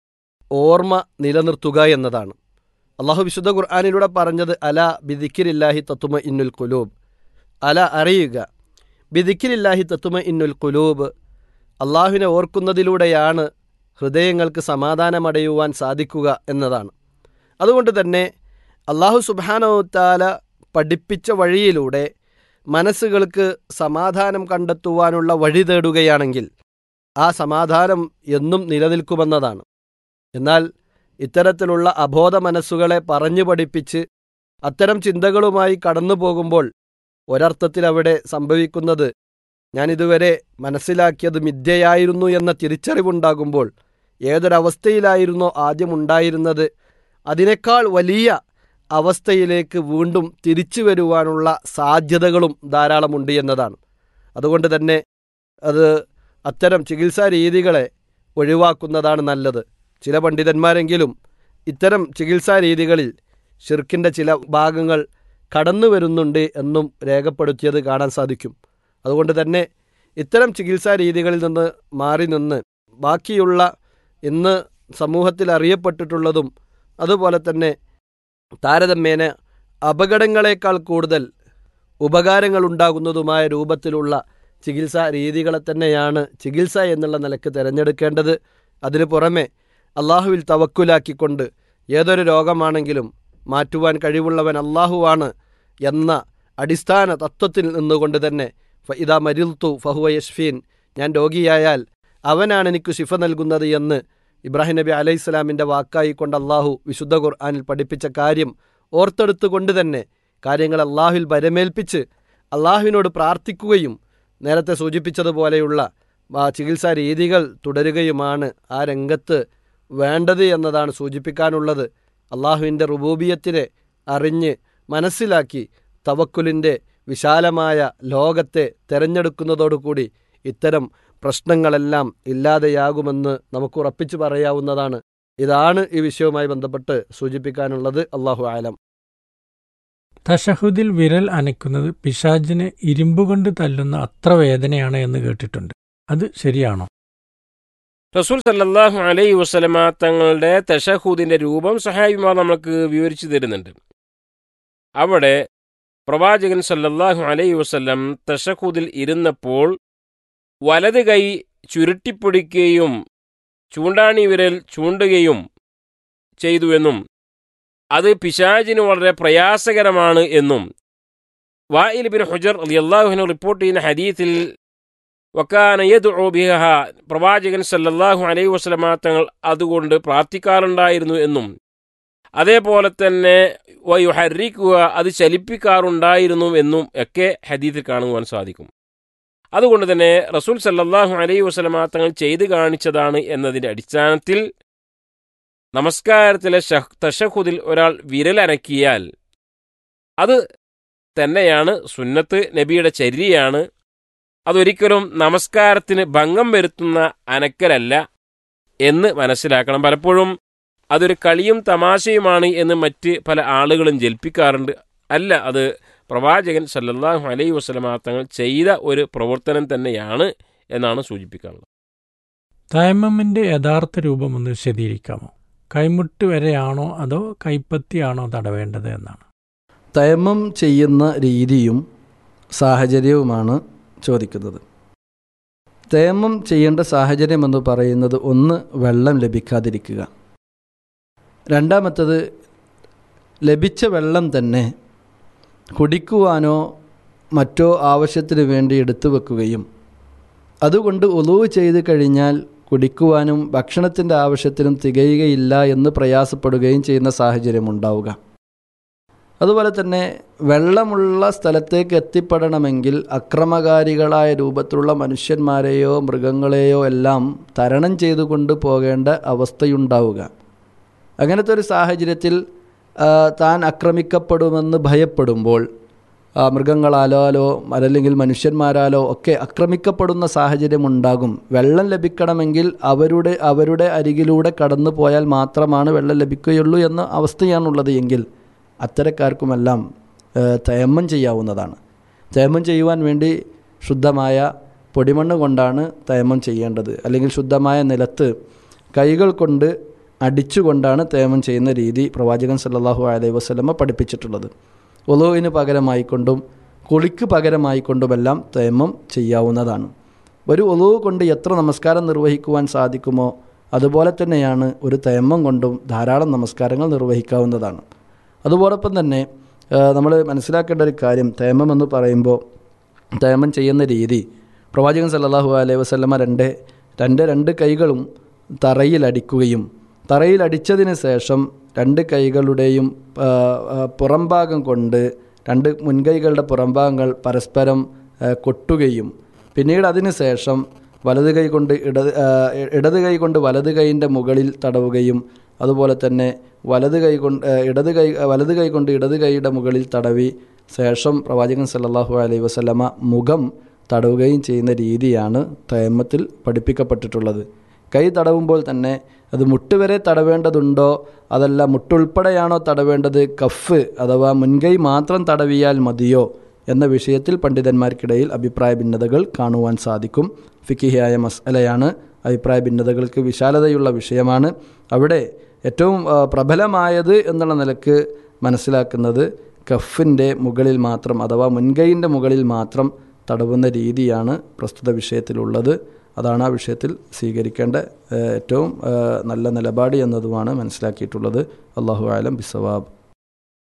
ഓർമ്മ നിലനിർത്തുക എന്നതാണ് അള്ളാഹു വിശുദ്ധ ഖുർആാനിലൂടെ പറഞ്ഞത് അല ബിദിക്കിരില്ലാഹി തത്തുമ ഇന്നുൽ കുലൂബ് അല അറിയുക ബിദിക്കിരില്ലാഹി തത്തുമ ഇന്നുൽ കുലൂബ് അള്ളാഹുവിനെ ഓർക്കുന്നതിലൂടെയാണ് ഹൃദയങ്ങൾക്ക് സമാധാനമടയുവാൻ സാധിക്കുക എന്നതാണ് അതുകൊണ്ട് തന്നെ അള്ളാഹു സുബാനോത്താല പഠിപ്പിച്ച വഴിയിലൂടെ മനസ്സുകൾക്ക് സമാധാനം കണ്ടെത്തുവാനുള്ള വഴി തേടുകയാണെങ്കിൽ ആ സമാധാനം എന്നും നിലനിൽക്കുമെന്നതാണ് എന്നാൽ ഇത്തരത്തിലുള്ള അബോധ മനസ്സുകളെ പറഞ്ഞു പഠിപ്പിച്ച് അത്തരം ചിന്തകളുമായി കടന്നു പോകുമ്പോൾ ഒരർത്ഥത്തിൽ അവിടെ സംഭവിക്കുന്നത് ഞാൻ ഇതുവരെ മനസ്സിലാക്കിയത് മിഥ്യയായിരുന്നു എന്ന തിരിച്ചറിവുണ്ടാകുമ്പോൾ ഏതൊരവസ്ഥയിലായിരുന്നോ ആദ്യം ഉണ്ടായിരുന്നത് അതിനേക്കാൾ വലിയ അവസ്ഥയിലേക്ക് വീണ്ടും തിരിച്ചു വരുവാനുള്ള സാധ്യതകളും ധാരാളമുണ്ട് എന്നതാണ് അതുകൊണ്ട് തന്നെ അത് അത്തരം ചികിത്സാ രീതികളെ ഒഴിവാക്കുന്നതാണ് നല്ലത് ചില പണ്ഡിതന്മാരെങ്കിലും ഇത്തരം ചികിത്സാ രീതികളിൽ ഷിർക്കിൻ്റെ ചില ഭാഗങ്ങൾ കടന്നു വരുന്നുണ്ട് എന്നും രേഖപ്പെടുത്തിയത് കാണാൻ സാധിക്കും അതുകൊണ്ട് തന്നെ ഇത്തരം ചികിത്സാ രീതികളിൽ നിന്ന് മാറി നിന്ന് ബാക്കിയുള്ള ഇന്ന് സമൂഹത്തിൽ അറിയപ്പെട്ടിട്ടുള്ളതും അതുപോലെ തന്നെ താരതമ്യേന അപകടങ്ങളെക്കാൾ കൂടുതൽ ഉപകാരങ്ങൾ ഉണ്ടാകുന്നതുമായ രൂപത്തിലുള്ള ചികിത്സാ രീതികളെ തന്നെയാണ് ചികിത്സ എന്നുള്ള നിലക്ക് തിരഞ്ഞെടുക്കേണ്ടത് അതിനു പുറമെ അള്ളാഹുവിൽ തവക്കുലാക്കിക്കൊണ്ട് ഏതൊരു രോഗമാണെങ്കിലും മാറ്റുവാൻ കഴിവുള്ളവൻ അള്ളാഹുവാണ് എന്ന അടിസ്ഥാന തത്വത്തിൽ നിന്നുകൊണ്ട് തന്നെ ഫ ഇതാ മരിൽത്തു ഫഹുവ യഷ്ഫീൻ ഞാൻ രോഗിയായാൽ അവനാണ് എനിക്ക് ശിഫ നൽകുന്നത് എന്ന് ഇബ്രാഹിം നബി അലൈഹി സ്വലാമിൻ്റെ വാക്കായി കൊണ്ട് അള്ളാഹു വിശുദ്ധ ഖുർആാനിൽ പഠിപ്പിച്ച കാര്യം ഓർത്തെടുത്തുകൊണ്ട് തന്നെ കാര്യങ്ങൾ അള്ളാഹുവിൽ വരമേൽപ്പിച്ച് അള്ളാഹുവിനോട് പ്രാർത്ഥിക്കുകയും നേരത്തെ സൂചിപ്പിച്ചതുപോലെയുള്ള ആ ചികിത്സാ രീതികൾ തുടരുകയുമാണ് ആ രംഗത്ത് വേണ്ടത് എന്നതാണ് സൂചിപ്പിക്കാനുള്ളത് അള്ളാഹുവിൻ്റെ റുബൂബിയത്തിനെ അറിഞ്ഞ് മനസ്സിലാക്കി തവക്കുലിൻ്റെ വിശാലമായ ലോകത്തെ തെരഞ്ഞെടുക്കുന്നതോടുകൂടി ഇത്തരം പ്രശ്നങ്ങളെല്ലാം ഇല്ലാതെയാകുമെന്ന് നമുക്ക് ഉറപ്പിച്ചു പറയാവുന്നതാണ് ഇതാണ് ഈ വിഷയവുമായി ബന്ധപ്പെട്ട് സൂചിപ്പിക്കാനുള്ളത് അള്ളാഹു ആലം തഷഹുദിൽ വിരൽ അനക്കുന്നത് പിശാജിനെ ഇരുമ്പുകൊണ്ട് തല്ലുന്ന അത്ര വേദനയാണ് എന്ന് കേട്ടിട്ടുണ്ട് അത് ശരിയാണോ റസൂൽ സല്ലല്ലാഹു അലൈഹി വസല്ലമ തങ്ങളുടെ തഷഹൂദിന്റെ രൂപം സഹായിമാർ നമുക്ക് വിവരിച്ചു തരുന്നുണ്ട് അവിടെ പ്രവാചകൻ സല്ലല്ലാഹു അലൈഹി വസല്ലം തഷഹൂദിൽ ഇരുന്നപ്പോൾ വലത് കൈ ചുരുട്ടിപ്പിടിക്കുകയും ചൂണ്ടാണി വിരൽ ചൂണ്ടുകയും ചെയ്തുവെന്നും അത് പിശാചിന് വളരെ പ്രയാസകരമാണ് എന്നും വായിൽ ബിൻ ഹുജർ അലിയല്ലാഹുവിന് റിപ്പോർട്ട് ചെയ്യുന്ന ഹദീത്തിൽ വക്കാന യദ്ഉ ബിഹ പ്രവാചകൻ സല്ലല്ലാഹു അലൈഹി വസല്ലമ തങ്ങൾ അതുകൊണ്ട് പ്രാർത്ഥിക്കാറുണ്ടായിരുന്നു എന്നും അതേപോലെ തന്നെ വയുഹരിക്കുക അത് ചലിപ്പിക്കാറുണ്ടായിരുന്നു എന്നും ഒക്കെ ഹദീത്തിൽ കാണുവാൻ സാധിക്കും അതുകൊണ്ട് തന്നെ റസൂൽ സല്ലല്ലാഹു അലൈഹി വസല്ലമ തങ്ങൾ ചെയ്തു കാണിച്ചതാണ് എന്നതിന്റെ അടിസ്ഥാനത്തിൽ നമസ്കാരത്തിലെ തഷഹുദിൽ ഒരാൾ വിരലനക്കിയാൽ അത് തന്നെയാണ് സുന്നത്ത് നബിയുടെ ചര്യയാണ് അതൊരിക്കലും നമസ്കാരത്തിന് ഭംഗം വരുത്തുന്ന അനക്കലല്ല എന്ന് മനസ്സിലാക്കണം പലപ്പോഴും അതൊരു കളിയും തമാശയുമാണ് എന്ന് മറ്റ് പല ആളുകളും ജൽപ്പിക്കാറുണ്ട് അല്ല അത് പ്രവാചകൻ സല്ലല്ലാഹു അലൈഹി വസ്ലമ തങ്ങൾ ചെയ്ത ഒരു പ്രവർത്തനം തന്നെയാണ് എന്നാണ് സൂചിപ്പിക്കാനുള്ളത് തയമ്മമിന്റെ യഥാർത്ഥ രൂപം ഒന്ന് വിശദീകരിക്കാമോ കൈമുട്ട് വരെയാണോ അതോ കൈപ്പത്തിയാണോ തടവേണ്ടത് എന്നാണ് തയമം ചെയ്യുന്ന രീതിയും സാഹചര്യവുമാണ് ചോദിക്കുന്നത് തേമം ചെയ്യേണ്ട സാഹചര്യം എന്ന് പറയുന്നത് ഒന്ന് വെള്ളം ലഭിക്കാതിരിക്കുക രണ്ടാമത്തത് ലഭിച്ച വെള്ളം തന്നെ കുടിക്കുവാനോ മറ്റോ ആവശ്യത്തിന് വേണ്ടി എടുത്തു വെക്കുകയും അതുകൊണ്ട് ഒലുവ് ചെയ്ത് കഴിഞ്ഞാൽ കുടിക്കുവാനും ഭക്ഷണത്തിൻ്റെ ആവശ്യത്തിനും തികയുകയില്ല എന്ന് പ്രയാസപ്പെടുകയും ചെയ്യുന്ന സാഹചര്യം ഉണ്ടാവുക അതുപോലെ തന്നെ വെള്ളമുള്ള സ്ഥലത്തേക്ക് എത്തിപ്പെടണമെങ്കിൽ അക്രമകാരികളായ രൂപത്തിലുള്ള മനുഷ്യന്മാരെയോ മൃഗങ്ങളെയോ എല്ലാം തരണം ചെയ്തുകൊണ്ട് പോകേണ്ട അവസ്ഥയുണ്ടാവുക അങ്ങനത്തെ ഒരു സാഹചര്യത്തിൽ താൻ ആക്രമിക്കപ്പെടുമെന്ന് ഭയപ്പെടുമ്പോൾ മൃഗങ്ങളാലോ അലോ അതല്ലെങ്കിൽ മനുഷ്യന്മാരാലോ ഒക്കെ ആക്രമിക്കപ്പെടുന്ന സാഹചര്യം ഉണ്ടാകും വെള്ളം ലഭിക്കണമെങ്കിൽ അവരുടെ അവരുടെ അരികിലൂടെ കടന്നു പോയാൽ മാത്രമാണ് വെള്ളം ലഭിക്കുകയുള്ളൂ എന്ന അവസ്ഥയാണുള്ളത് എങ്കിൽ അത്തരക്കാർക്കുമെല്ലാം തയമ്മം ചെയ്യാവുന്നതാണ് തയമ്മം ചെയ്യുവാൻ വേണ്ടി ശുദ്ധമായ പൊടിമണ്ണ് കൊണ്ടാണ് തയമ്മം ചെയ്യേണ്ടത് അല്ലെങ്കിൽ ശുദ്ധമായ നിലത്ത് കൈകൾ കൊണ്ട് അടിച്ചുകൊണ്ടാണ് തേമം ചെയ്യുന്ന രീതി പ്രവാചകൻ സല്ലല്ലാഹു അലൈഹി വസല്ലമ പഠിപ്പിച്ചിട്ടുള്ളത് ഒലോവിന് പകരമായിക്കൊണ്ടും കുളിക്ക് പകരമായിക്കൊണ്ടുമെല്ലാം തേമം ചെയ്യാവുന്നതാണ് ഒരു ഒലോവ് കൊണ്ട് എത്ര നമസ്കാരം നിർവഹിക്കുവാൻ സാധിക്കുമോ അതുപോലെ തന്നെയാണ് ഒരു തേമം കൊണ്ടും ധാരാളം നമസ്കാരങ്ങൾ നിർവഹിക്കാവുന്നതാണ് അതുപോലൊപ്പം തന്നെ നമ്മൾ മനസ്സിലാക്കേണ്ട ഒരു കാര്യം തേമം എന്ന് പറയുമ്പോൾ തേമം ചെയ്യുന്ന രീതി പ്രവാചകൻ സല്ലല്ലാഹു അലൈഹി വസല്ലമ രണ്ട് രണ്ട് രണ്ട് കൈകളും തറയിലടിക്കുകയും തറയിലടിച്ചതിന് ശേഷം രണ്ട് കൈകളുടെയും പുറംഭാഗം കൊണ്ട് രണ്ട് മുൻകൈകളുടെ പുറംഭാഗങ്ങൾ പരസ്പരം കൊട്ടുകയും പിന്നീട് അതിന് ശേഷം വലത് കൈ കൊണ്ട് ഇടത് ഇടത് കൈ കൊണ്ട് വലത് കൈയിൻ്റെ മുകളിൽ തടവുകയും അതുപോലെ തന്നെ വലത് കൈ കൊണ്ട് ഇടത് കൈ വലത് കൈ കൊണ്ട് ഇടത് കൈയുടെ മുകളിൽ തടവി ശേഷം പ്രവാചകൻ സല്ലല്ലാഹു അലൈഹി വസല്ലമ മുഖം തടവുകയും ചെയ്യുന്ന രീതിയാണ് തയമ്മത്തിൽ പഠിപ്പിക്കപ്പെട്ടിട്ടുള്ളത് കൈ തടവുമ്പോൾ തന്നെ അത് മുട്ട് വരെ തടവേണ്ടതുണ്ടോ അതല്ല മുട്ടുൾപ്പെടെയാണോ തടവേണ്ടത് കഫ് അഥവാ മുൻകൈ മാത്രം തടവിയാൽ മതിയോ എന്ന വിഷയത്തിൽ പണ്ഡിതന്മാർക്കിടയിൽ അഭിപ്രായ ഭിന്നതകൾ കാണുവാൻ സാധിക്കും ഫിക്കിഹിയായ മസലയാണ് അഭിപ്രായ ഭിന്നതകൾക്ക് വിശാലതയുള്ള വിഷയമാണ് അവിടെ ഏറ്റവും പ്രബലമായത് എന്നുള്ള നിലക്ക് മനസ്സിലാക്കുന്നത് കഫിൻ്റെ മുകളിൽ മാത്രം അഥവാ മുൻകൈയിൻ്റെ മുകളിൽ മാത്രം തടവുന്ന രീതിയാണ് പ്രസ്തുത വിഷയത്തിലുള്ളത് അതാണ് ആ വിഷയത്തിൽ സ്വീകരിക്കേണ്ട ഏറ്റവും നല്ല നിലപാട് എന്നതുമാണ് മനസ്സിലാക്കിയിട്ടുള്ളത് അള്ളാഹു ആലം ബിസവാബ്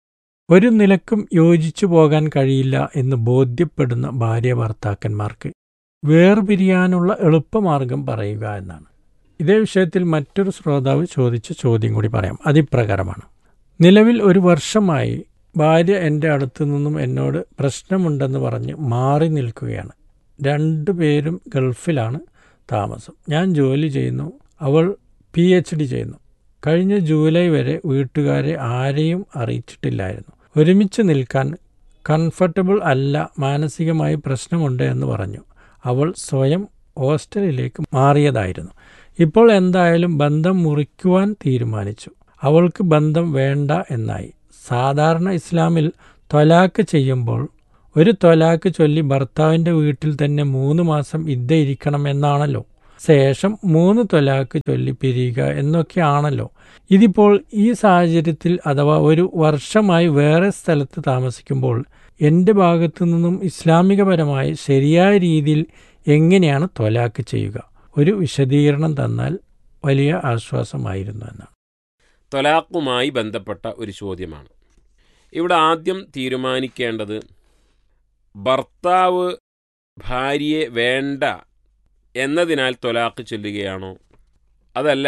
ഒരു നിലക്കും യോജിച്ചു പോകാൻ കഴിയില്ല എന്ന് ബോധ്യപ്പെടുന്ന ഭാര്യ ഭർത്താക്കന്മാർക്ക് വേർപിരിയാനുള്ള എളുപ്പമാർഗം പറയുക എന്നാണ് ഇതേ വിഷയത്തിൽ മറ്റൊരു ശ്രോതാവ് ചോദിച്ച ചോദ്യം കൂടി പറയാം അതിപ്രകാരമാണ് നിലവിൽ ഒരു വർഷമായി ഭാര്യ എൻ്റെ അടുത്തു നിന്നും എന്നോട് പ്രശ്നമുണ്ടെന്ന് പറഞ്ഞ് മാറി നിൽക്കുകയാണ് രണ്ടുപേരും ഗൾഫിലാണ് താമസം ഞാൻ ജോലി ചെയ്യുന്നു അവൾ പി എച്ച് ഡി ചെയ്യുന്നു കഴിഞ്ഞ ജൂലൈ വരെ വീട്ടുകാരെ ആരെയും അറിയിച്ചിട്ടില്ലായിരുന്നു ഒരുമിച്ച് നിൽക്കാൻ കംഫർട്ടബിൾ അല്ല മാനസികമായി പ്രശ്നമുണ്ട് എന്ന് പറഞ്ഞു അവൾ സ്വയം ഹോസ്റ്റലിലേക്ക് മാറിയതായിരുന്നു ഇപ്പോൾ എന്തായാലും ബന്ധം മുറിക്കുവാൻ തീരുമാനിച്ചു അവൾക്ക് ബന്ധം വേണ്ട എന്നായി സാധാരണ ഇസ്ലാമിൽ തൊലാക്ക് ചെയ്യുമ്പോൾ ഒരു തൊലാക്ക് ചൊല്ലി ഭർത്താവിൻ്റെ വീട്ടിൽ തന്നെ മൂന്ന് മാസം ഇദ്ദ ഇരിക്കണമെന്നാണല്ലോ ശേഷം മൂന്ന് തൊലാക്ക് ചൊല്ലി പിരിയുക എന്നൊക്കെയാണല്ലോ ഇതിപ്പോൾ ഈ സാഹചര്യത്തിൽ അഥവാ ഒരു വർഷമായി വേറെ സ്ഥലത്ത് താമസിക്കുമ്പോൾ എൻ്റെ ഭാഗത്തു നിന്നും ഇസ്ലാമികപരമായി ശരിയായ രീതിയിൽ എങ്ങനെയാണ് തൊലാക്ക് ചെയ്യുക ഒരു വിശദീകരണം തന്നാൽ വലിയ ആശ്വാസമായിരുന്നു എന്നാണ് തൊലാഖുമായി ബന്ധപ്പെട്ട ഒരു ചോദ്യമാണ് ഇവിടെ ആദ്യം തീരുമാനിക്കേണ്ടത് ഭർത്താവ് ഭാര്യയെ വേണ്ട എന്നതിനാൽ തൊലാഖ് ചൊല്ലുകയാണോ അതല്ല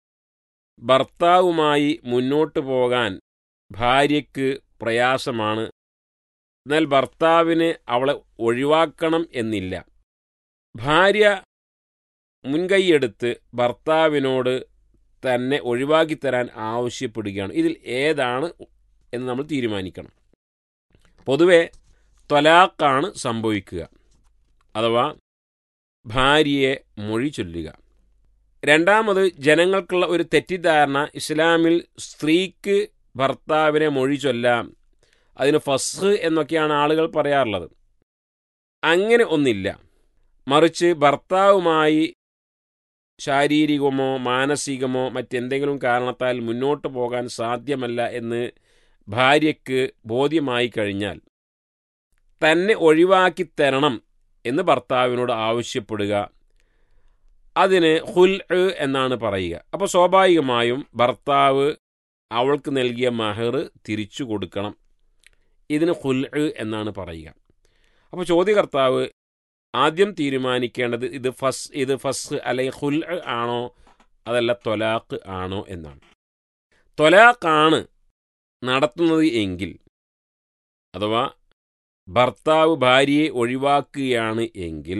ഭർത്താവുമായി മുന്നോട്ട് പോകാൻ ഭാര്യയ്ക്ക് പ്രയാസമാണ് എന്നാൽ ഭർത്താവിന് അവളെ ഒഴിവാക്കണം എന്നില്ല ഭാര്യ മുൻകൈയെടുത്ത് ഭർത്താവിനോട് തന്നെ ഒഴിവാക്കി തരാൻ ആവശ്യപ്പെടുകയാണ് ഇതിൽ ഏതാണ് എന്ന് നമ്മൾ തീരുമാനിക്കണം പൊതുവെ ത്വലാഖാണ് സംഭവിക്കുക അഥവാ ഭാര്യയെ മൊഴി ചൊല്ലുക രണ്ടാമത് ജനങ്ങൾക്കുള്ള ഒരു തെറ്റിദ്ധാരണ ഇസ്ലാമിൽ സ്ത്രീക്ക് ഭർത്താവിനെ മൊഴി ചൊല്ലാം അതിന് ഫസ് എന്നൊക്കെയാണ് ആളുകൾ പറയാറുള്ളത് അങ്ങനെ ഒന്നില്ല മറിച്ച് ഭർത്താവുമായി ശാരീരികമോ മാനസികമോ മറ്റെന്തെങ്കിലും കാരണത്താൽ മുന്നോട്ട് പോകാൻ സാധ്യമല്ല എന്ന് ഭാര്യയ്ക്ക് ബോധ്യമായി കഴിഞ്ഞാൽ തന്നെ ഒഴിവാക്കി തരണം എന്ന് ഭർത്താവിനോട് ആവശ്യപ്പെടുക അതിന് ഹുൽ എന്നാണ് പറയുക അപ്പോൾ സ്വാഭാവികമായും ഭർത്താവ് അവൾക്ക് നൽകിയ മഹർ തിരിച്ചു കൊടുക്കണം ഇതിന് ഹുൽ എന്നാണ് പറയുക അപ്പോൾ ചോദ്യകർത്താവ് ആദ്യം തീരുമാനിക്കേണ്ടത് ഇത് ഫസ് ഇത് ഫസ് അല്ലെങ്കിൽ ഹുൽ ആണോ അതല്ല തൊലാഖ് ആണോ എന്നാണ് തൊലാഖാണ് നടത്തുന്നത് എങ്കിൽ അഥവാ ഭർത്താവ് ഭാര്യയെ ഒഴിവാക്കുകയാണ് എങ്കിൽ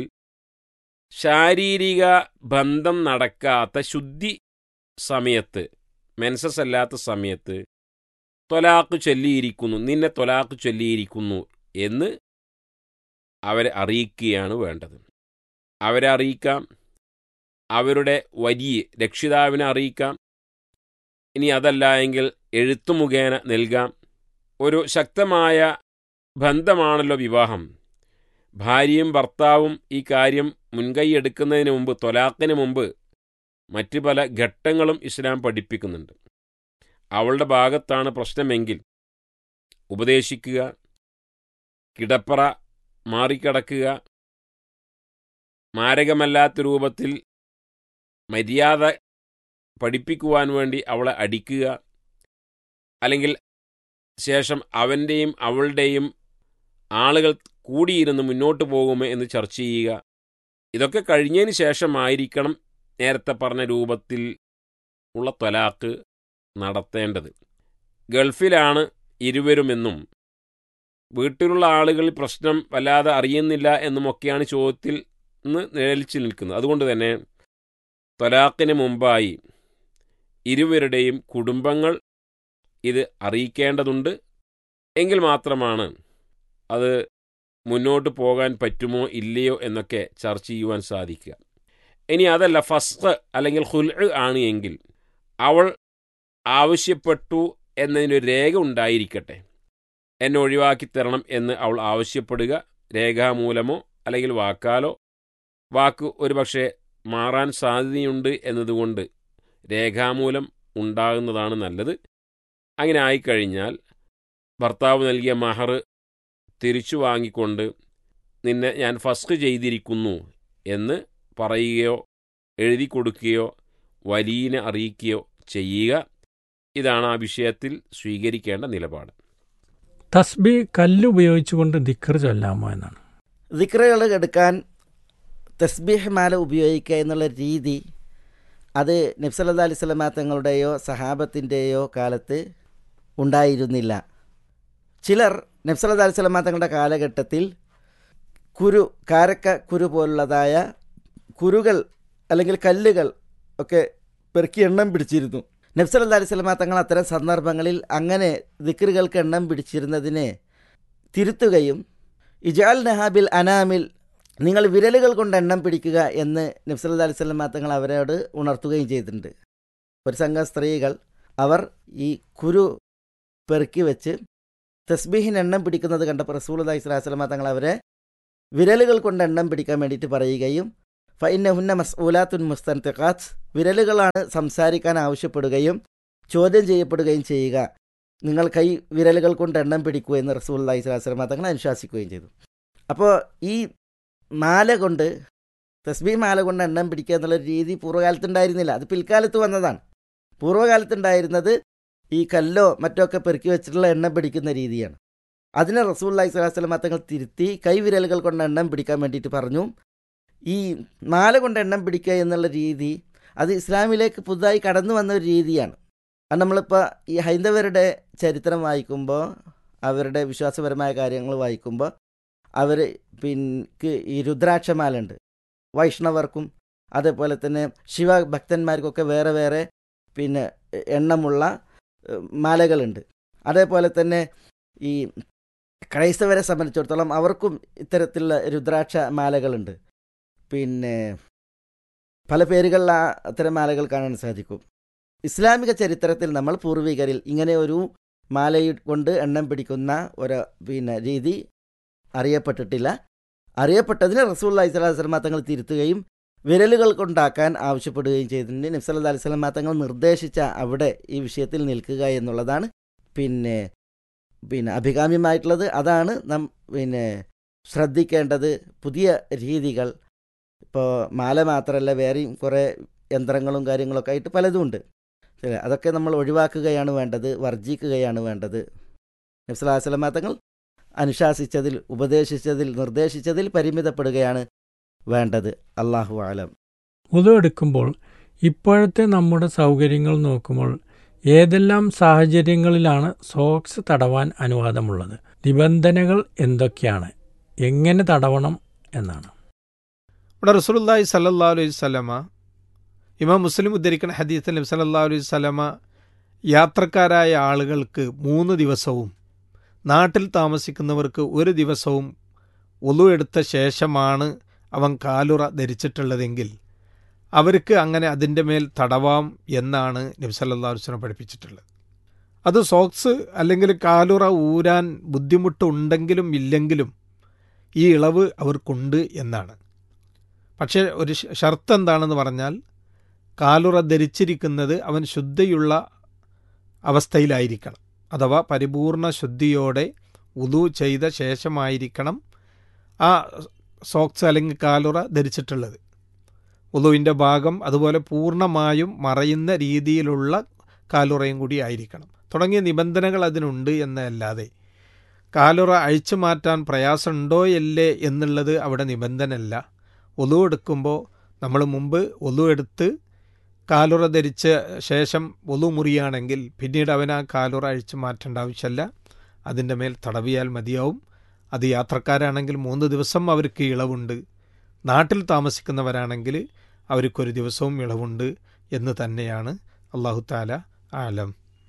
ശാരീരിക ബന്ധം നടക്കാത്ത ശുദ്ധി സമയത്ത് മെൻസസ് അല്ലാത്ത സമയത്ത് തൊലാക്ക് ചൊല്ലിയിരിക്കുന്നു നിന്നെ തൊലാക്ക് ചൊല്ലിയിരിക്കുന്നു എന്ന് അവരെ അറിയിക്കുകയാണ് വേണ്ടത് അവരെ അറിയിക്കാം അവരുടെ വലിയ രക്ഷിതാവിനെ അറിയിക്കാം ഇനി അതല്ല എങ്കിൽ എഴുത്തു മുഖേന നൽകാം ഒരു ശക്തമായ ബന്ധമാണല്ലോ വിവാഹം ഭാര്യയും ഭർത്താവും ഈ കാര്യം മുൻകൈയെടുക്കുന്നതിന് മുമ്പ് തൊലാക്കിന് മുമ്പ് മറ്റ് പല ഘട്ടങ്ങളും ഇസ്ലാം പഠിപ്പിക്കുന്നുണ്ട് അവളുടെ ഭാഗത്താണ് പ്രശ്നമെങ്കിൽ ഉപദേശിക്കുക കിടപ്പറ മാറിക്കിടക്കുക മാരകമല്ലാത്ത രൂപത്തിൽ മര്യാദ പഠിപ്പിക്കുവാൻ വേണ്ടി അവളെ അടിക്കുക അല്ലെങ്കിൽ ശേഷം അവൻ്റെയും അവളുടെയും ആളുകൾ കൂടിയിരുന്ന് മുന്നോട്ട് പോകുമോ എന്ന് ചർച്ച ചെയ്യുക ഇതൊക്കെ കഴിഞ്ഞതിന് ശേഷമായിരിക്കണം നേരത്തെ പറഞ്ഞ രൂപത്തിൽ ഉള്ള ത്വലാക്ക് നടത്തേണ്ടത് ഗൾഫിലാണ് ഇരുവരുമെന്നും വീട്ടിലുള്ള ആളുകൾ പ്രശ്നം വല്ലാതെ അറിയുന്നില്ല എന്നുമൊക്കെയാണ് ചോദ്യത്തിൽ നിന്ന് നിഴലിച്ചു നിൽക്കുന്നത് അതുകൊണ്ട് തന്നെ ത്വലാക്കിന് മുമ്പായി ഇരുവരുടെയും കുടുംബങ്ങൾ ഇത് അറിയിക്കേണ്ടതുണ്ട് എങ്കിൽ മാത്രമാണ് അത് മുന്നോട്ട് പോകാൻ പറ്റുമോ ഇല്ലയോ എന്നൊക്കെ ചർച്ച ചെയ്യുവാൻ സാധിക്കുക ഇനി അതല്ല ഫസ്ഖ് അല്ലെങ്കിൽ ഹുൽ ആണ് എങ്കിൽ അവൾ ആവശ്യപ്പെട്ടു എന്നതിനൊരു രേഖ ഉണ്ടായിരിക്കട്ടെ എന്നെ ഒഴിവാക്കി തരണം എന്ന് അവൾ ആവശ്യപ്പെടുക രേഖാമൂലമോ അല്ലെങ്കിൽ വാക്കാലോ വാക്ക് ഒരുപക്ഷെ മാറാൻ സാധ്യതയുണ്ട് എന്നതുകൊണ്ട് രേഖാമൂലം ഉണ്ടാകുന്നതാണ് നല്ലത് അങ്ങനെ ആയിക്കഴിഞ്ഞാൽ ഭർത്താവ് നൽകിയ മഹർ തിരിച്ചു വാങ്ങിക്കൊണ്ട് നിന്നെ ഞാൻ ഫസ്റ്റ് ചെയ്തിരിക്കുന്നു എന്ന് പറയുകയോ എഴുതി കൊടുക്കുകയോ വലിയനെ അറിയിക്കുകയോ ചെയ്യുക ഇതാണ് ആ വിഷയത്തിൽ സ്വീകരിക്കേണ്ട നിലപാട് തസ്ബി കല്ല് ഉപയോഗിച്ചുകൊണ്ട് ദിക്കർ ചൊല്ലാമോ എന്നാണ് ദിക്റുകൾ എടുക്കാൻ തസ്ബീഹ് മാല ഉപയോഗിക്കുക എന്നുള്ള രീതി അത് നബ്സല്ലാ അലൈഹി സ്വലമാ തങ്ങളുടെയോ സഹാബത്തിൻ്റെയോ കാലത്ത് ഉണ്ടായിരുന്നില്ല ചിലർ നബ്സല്ലാ അലൈഹി സ്വലമാ തങ്ങളുടെ കാലഘട്ടത്തിൽ കുരു കാരക്ക കുരു പോലുള്ളതായ കുരുകൾ അല്ലെങ്കിൽ കല്ലുകൾ ഒക്കെ പെറുക്കി എണ്ണം പിടിച്ചിരുന്നു നബ്സല്ലാ അലൈഹി സ്വലമാ തങ്ങൾ അത്തരം സന്ദർഭങ്ങളിൽ അങ്ങനെ ദിക്റുകൾക്ക് എണ്ണം പിടിച്ചിരുന്നതിനെ തിരുത്തുകയും ഇജാൽ നഹാബിൽ അനാമിൽ നിങ്ങൾ വിരലുകൾ കൊണ്ട് എണ്ണം പിടിക്കുക എന്ന് നബ്സല്ലാ അലൈഹി സ്വലമാ തങ്ങൾ അവരോട് ഉണർത്തുകയും ചെയ്തിട്ടുണ്ട് ഒരു സംഘം സ്ത്രീകൾ അവർ ഈ കുരു പെറുക്കി വെച്ച് തസ്ബീഹിന് എണ്ണം പിടിക്കുന്നത് കണ്ടപ്പോൾ റസൂൽ അലൈഹി സ്വലാസ്ലമ തങ്ങൾ അവരെ വിരലുകൾ കൊണ്ട് എണ്ണം പിടിക്കാൻ വേണ്ടിയിട്ട് പറയുകയും ഫൈന ഹുന്ന മസ്ഊലാത്തുൻ മുസ്തൻതിഖാത്ത് വിരലുകളാണ് സംസാരിക്കാൻ ആവശ്യപ്പെടുകയും ചോദ്യം ചെയ്യപ്പെടുകയും ചെയ്യുക നിങ്ങൾ കൈ വിരലുകൾ കൊണ്ട് എണ്ണം പിടിക്കൂ എന്ന് റസൂൽ അലൈഹി സ്വലാസ്ലമ തങ്ങൾ അനുശാസിക്കുകയും ചെയ്തു അപ്പോൾ ഈ മാല കൊണ്ട് തസ്ബീ മാല കൊണ്ട് എണ്ണം പിടിക്കുക എന്നുള്ള രീതി പൂർവ്വകാലത്തുണ്ടായിരുന്നില്ല അത് പിൽക്കാലത്ത് വന്നതാണ് പൂർവ്വകാലത്തുണ്ടായിരുന്നത് ഈ കല്ലോ മറ്റോ ഒക്കെ പെറുക്കി വെച്ചിട്ടുള്ള എണ്ണം പിടിക്കുന്ന രീതിയാണ് അതിനെ റസൂല്ലായി സ്വലാസ്ലം തങ്ങൾ തിരുത്തി കൈവിരലുകൾ കൊണ്ട് എണ്ണം പിടിക്കാൻ വേണ്ടിയിട്ട് പറഞ്ഞു ഈ മാല കൊണ്ട് എണ്ണം പിടിക്കുക എന്നുള്ള രീതി അത് ഇസ്ലാമിലേക്ക് പുതുതായി കടന്നു വന്ന ഒരു രീതിയാണ് അത് നമ്മളിപ്പോൾ ഈ ഹൈന്ദവരുടെ ചരിത്രം വായിക്കുമ്പോൾ അവരുടെ വിശ്വാസപരമായ കാര്യങ്ങൾ വായിക്കുമ്പോൾ അവർ പിന്നെ ഈ രുദ്രാക്ഷമാല ഉണ്ട് വൈഷ്ണവർക്കും അതേപോലെ തന്നെ ശിവഭക്തന്മാർക്കൊക്കെ വേറെ വേറെ പിന്നെ എണ്ണമുള്ള മാലകളുണ്ട് അതേപോലെ തന്നെ ഈ ക്രൈസ്തവരെ സംബന്ധിച്ചിടത്തോളം അവർക്കും ഇത്തരത്തിലുള്ള രുദ്രാക്ഷ മാലകളുണ്ട് പിന്നെ പല പേരുകളിൽ ആ അത്തരം മാലകൾ കാണാൻ സാധിക്കും ഇസ്ലാമിക ചരിത്രത്തിൽ നമ്മൾ പൂർവികരിൽ ഇങ്ങനെ ഒരു മാല കൊണ്ട് എണ്ണം പിടിക്കുന്ന ഒരു പിന്നെ രീതി അറിയപ്പെട്ടിട്ടില്ല അറിയപ്പെട്ടതിന് റസൂൽ അലൈഹി സ്വലാസ്ലമ തങ്ങൾ തിരുത്തുകയും വിരലുകൾ കൊണ്ടാക്കാൻ ആവശ്യപ്പെടുകയും ചെയ്തിട്ടുണ്ട് നബ്സല്ലാ അലൈഹി സ്വലമ തങ്ങൾ നിർദ്ദേശിച്ച അവിടെ ഈ വിഷയത്തിൽ നിൽക്കുക എന്നുള്ളതാണ് പിന്നെ പിന്നെ അഭികാമ്യമായിട്ടുള്ളത് അതാണ് നാം പിന്നെ ശ്രദ്ധിക്കേണ്ടത് പുതിയ രീതികൾ ഇപ്പോൾ മാല മാത്രമല്ല വേറെയും കുറേ യന്ത്രങ്ങളും കാര്യങ്ങളൊക്കെ ആയിട്ട് പലതും ഉണ്ട് അതൊക്കെ നമ്മൾ ഒഴിവാക്കുകയാണ് വേണ്ടത് വർജിക്കുകയാണ് വേണ്ടത് നബ്സല്ലാ സ്വലമ തങ്ങൾ അനുശാസിച്ചതിൽ ഉപദേശിച്ചതിൽ നിർദ്ദേശിച്ചതിൽ പരിമിതപ്പെടുകയാണ് വേണ്ടത് അള്ളാഹു ആലം ഉതു എടുക്കുമ്പോൾ ഇപ്പോഴത്തെ നമ്മുടെ സൗകര്യങ്ങൾ നോക്കുമ്പോൾ ഏതെല്ലാം സാഹചര്യങ്ങളിലാണ് സോക്സ് തടവാൻ അനുവാദമുള്ളത് നിബന്ധനകൾ എന്തൊക്കെയാണ് എങ്ങനെ തടവണം എന്നാണ് ഇവിടെ റസൂലുല്ലാഹി സല്ലാ അലൈഹി സ്വലമ ഇമാം മുസ്ലിം ഉദ്ധരിക്കുന്ന ഹദീസ് നബി സല്ലാ അലൈഹി സ്വലമ യാത്രക്കാരായ ആളുകൾക്ക് മൂന്ന് ദിവസവും നാട്ടിൽ താമസിക്കുന്നവർക്ക് ഒരു ദിവസവും ഒലു എടുത്ത ശേഷമാണ് അവൻ കാലുറ ധരിച്ചിട്ടുള്ളതെങ്കിൽ അവർക്ക് അങ്ങനെ അതിൻ്റെ മേൽ തടവാം എന്നാണ് നബി സല്ലാ വസ്ലം പഠിപ്പിച്ചിട്ടുള്ളത് അത് സോക്സ് അല്ലെങ്കിൽ കാലുറ ഊരാൻ ബുദ്ധിമുട്ടുണ്ടെങ്കിലും ഇല്ലെങ്കിലും ഈ ഇളവ് അവർക്കുണ്ട് എന്നാണ് പക്ഷേ ഒരു ഷർത്ത് എന്താണെന്ന് പറഞ്ഞാൽ കാലുറ ധരിച്ചിരിക്കുന്നത് അവൻ ശുദ്ധിയുള്ള അവസ്ഥയിലായിരിക്കണം അഥവാ പരിപൂർണ ശുദ്ധിയോടെ ഉദു ചെയ്ത ശേഷമായിരിക്കണം ആ സോക്സ് അല്ലെങ്കിൽ കാലുറ ധരിച്ചിട്ടുള്ളത് ഉദുവിൻ്റെ ഭാഗം അതുപോലെ പൂർണ്ണമായും മറയുന്ന രീതിയിലുള്ള കാലുറയും കൂടി ആയിരിക്കണം തുടങ്ങിയ നിബന്ധനകൾ അതിനുണ്ട് എന്നല്ലാതെ കാലുറ അഴിച്ചു മാറ്റാൻ പ്രയാസമുണ്ടോ അല്ലേ എന്നുള്ളത് അവിടെ നിബന്ധനയല്ല ഒലു എടുക്കുമ്പോൾ നമ്മൾ മുമ്പ് ഒലു എടുത്ത് കാലുറ ധരിച്ച ശേഷം ഒലു മുറിയാണെങ്കിൽ പിന്നീട് അവൻ ആ കാലുറ അഴിച്ചു മാറ്റേണ്ട ആവശ്യമല്ല അതിൻ്റെ മേൽ തടവിയാൽ മതിയാവും അത് യാത്രക്കാരാണെങ്കിൽ മൂന്ന് ദിവസം അവർക്ക് ഇളവുണ്ട് നാട്ടിൽ താമസിക്കുന്നവരാണെങ്കിൽ അവർക്കൊരു ദിവസവും ഇളവുണ്ട് എന്ന് തന്നെയാണ് അള്ളാഹു താല ആലം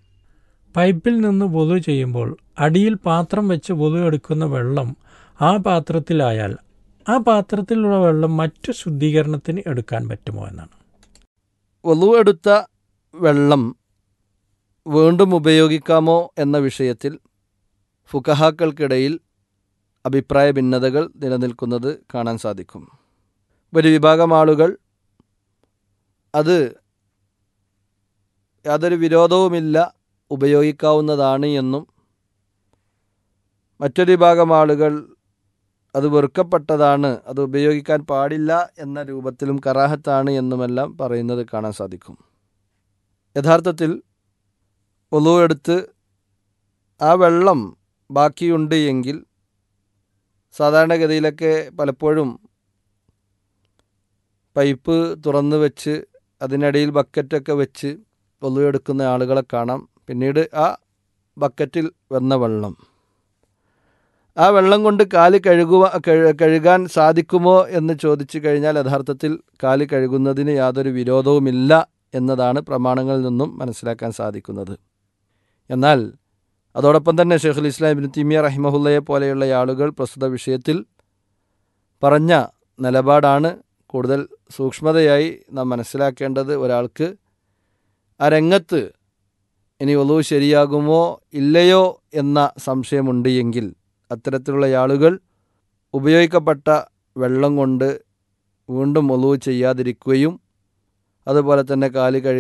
പൈപ്പിൽ നിന്ന് പൊതു ചെയ്യുമ്പോൾ അടിയിൽ പാത്രം വെച്ച് പൊതു എടുക്കുന്ന വെള്ളം ആ പാത്രത്തിലായാൽ ആ പാത്രത്തിലുള്ള വെള്ളം മറ്റു ശുദ്ധീകരണത്തിന് എടുക്കാൻ പറ്റുമോ എന്നാണ് ഒലു എടുത്ത വെള്ളം വീണ്ടും ഉപയോഗിക്കാമോ എന്ന വിഷയത്തിൽ ഫുക്കഹാക്കൾക്കിടയിൽ അഭിപ്രായ ഭിന്നതകൾ നിലനിൽക്കുന്നത് കാണാൻ സാധിക്കും ഒരു വിഭാഗം ആളുകൾ അത് യാതൊരു വിരോധവുമില്ല ഉപയോഗിക്കാവുന്നതാണ് എന്നും മറ്റൊരു വിഭാഗം ആളുകൾ അത് വെറുക്കപ്പെട്ടതാണ് അത് ഉപയോഗിക്കാൻ പാടില്ല എന്ന രൂപത്തിലും കറാഹത്താണ് എന്നുമെല്ലാം പറയുന്നത് കാണാൻ സാധിക്കും യഥാർത്ഥത്തിൽ ഒലു എടുത്ത് ആ വെള്ളം ബാക്കിയുണ്ട് എങ്കിൽ സാധാരണഗതിയിലൊക്കെ പലപ്പോഴും പൈപ്പ് തുറന്നു വെച്ച് അതിനിടയിൽ ബക്കറ്റൊക്കെ വെച്ച് ഒന്നുവെടുക്കുന്ന ആളുകളെ കാണാം പിന്നീട് ആ ബക്കറ്റിൽ വന്ന വെള്ളം ആ വെള്ളം കൊണ്ട് കാല് കഴുകുക കഴു- കഴുകാൻ സാധിക്കുമോ എന്ന് ചോദിച്ചു കഴിഞ്ഞാൽ യഥാർത്ഥത്തിൽ കാല് കഴുകുന്നതിന് യാതൊരു വിരോധവുമില്ല എന്നതാണ് പ്രമാണങ്ങളിൽ നിന്നും മനസ്സിലാക്കാൻ സാധിക്കുന്നത് എന്നാൽ അതോടൊപ്പം തന്നെ ഷെയ്ഖുൽ ഇസ്ലാം ഇബിൻ തിമിയ റഹിമഹുല്ലയെ പോലെയുള്ള ആളുകൾ പ്രസ്തുത വിഷയത്തിൽ പറഞ്ഞ നിലപാടാണ് കൂടുതൽ സൂക്ഷ്മതയായി നാം മനസ്സിലാക്കേണ്ടത് ഒരാൾക്ക് ആ രംഗത്ത് ഇനി ഒലു ശരിയാകുമോ ഇല്ലയോ എന്ന സംശയമുണ്ട് എങ്കിൽ അത്തരത്തിലുള്ള ആളുകൾ ഉപയോഗിക്കപ്പെട്ട വെള്ളം കൊണ്ട് വീണ്ടും ഒലു ചെയ്യാതിരിക്കുകയും അതുപോലെ തന്നെ കാല് കഴുകി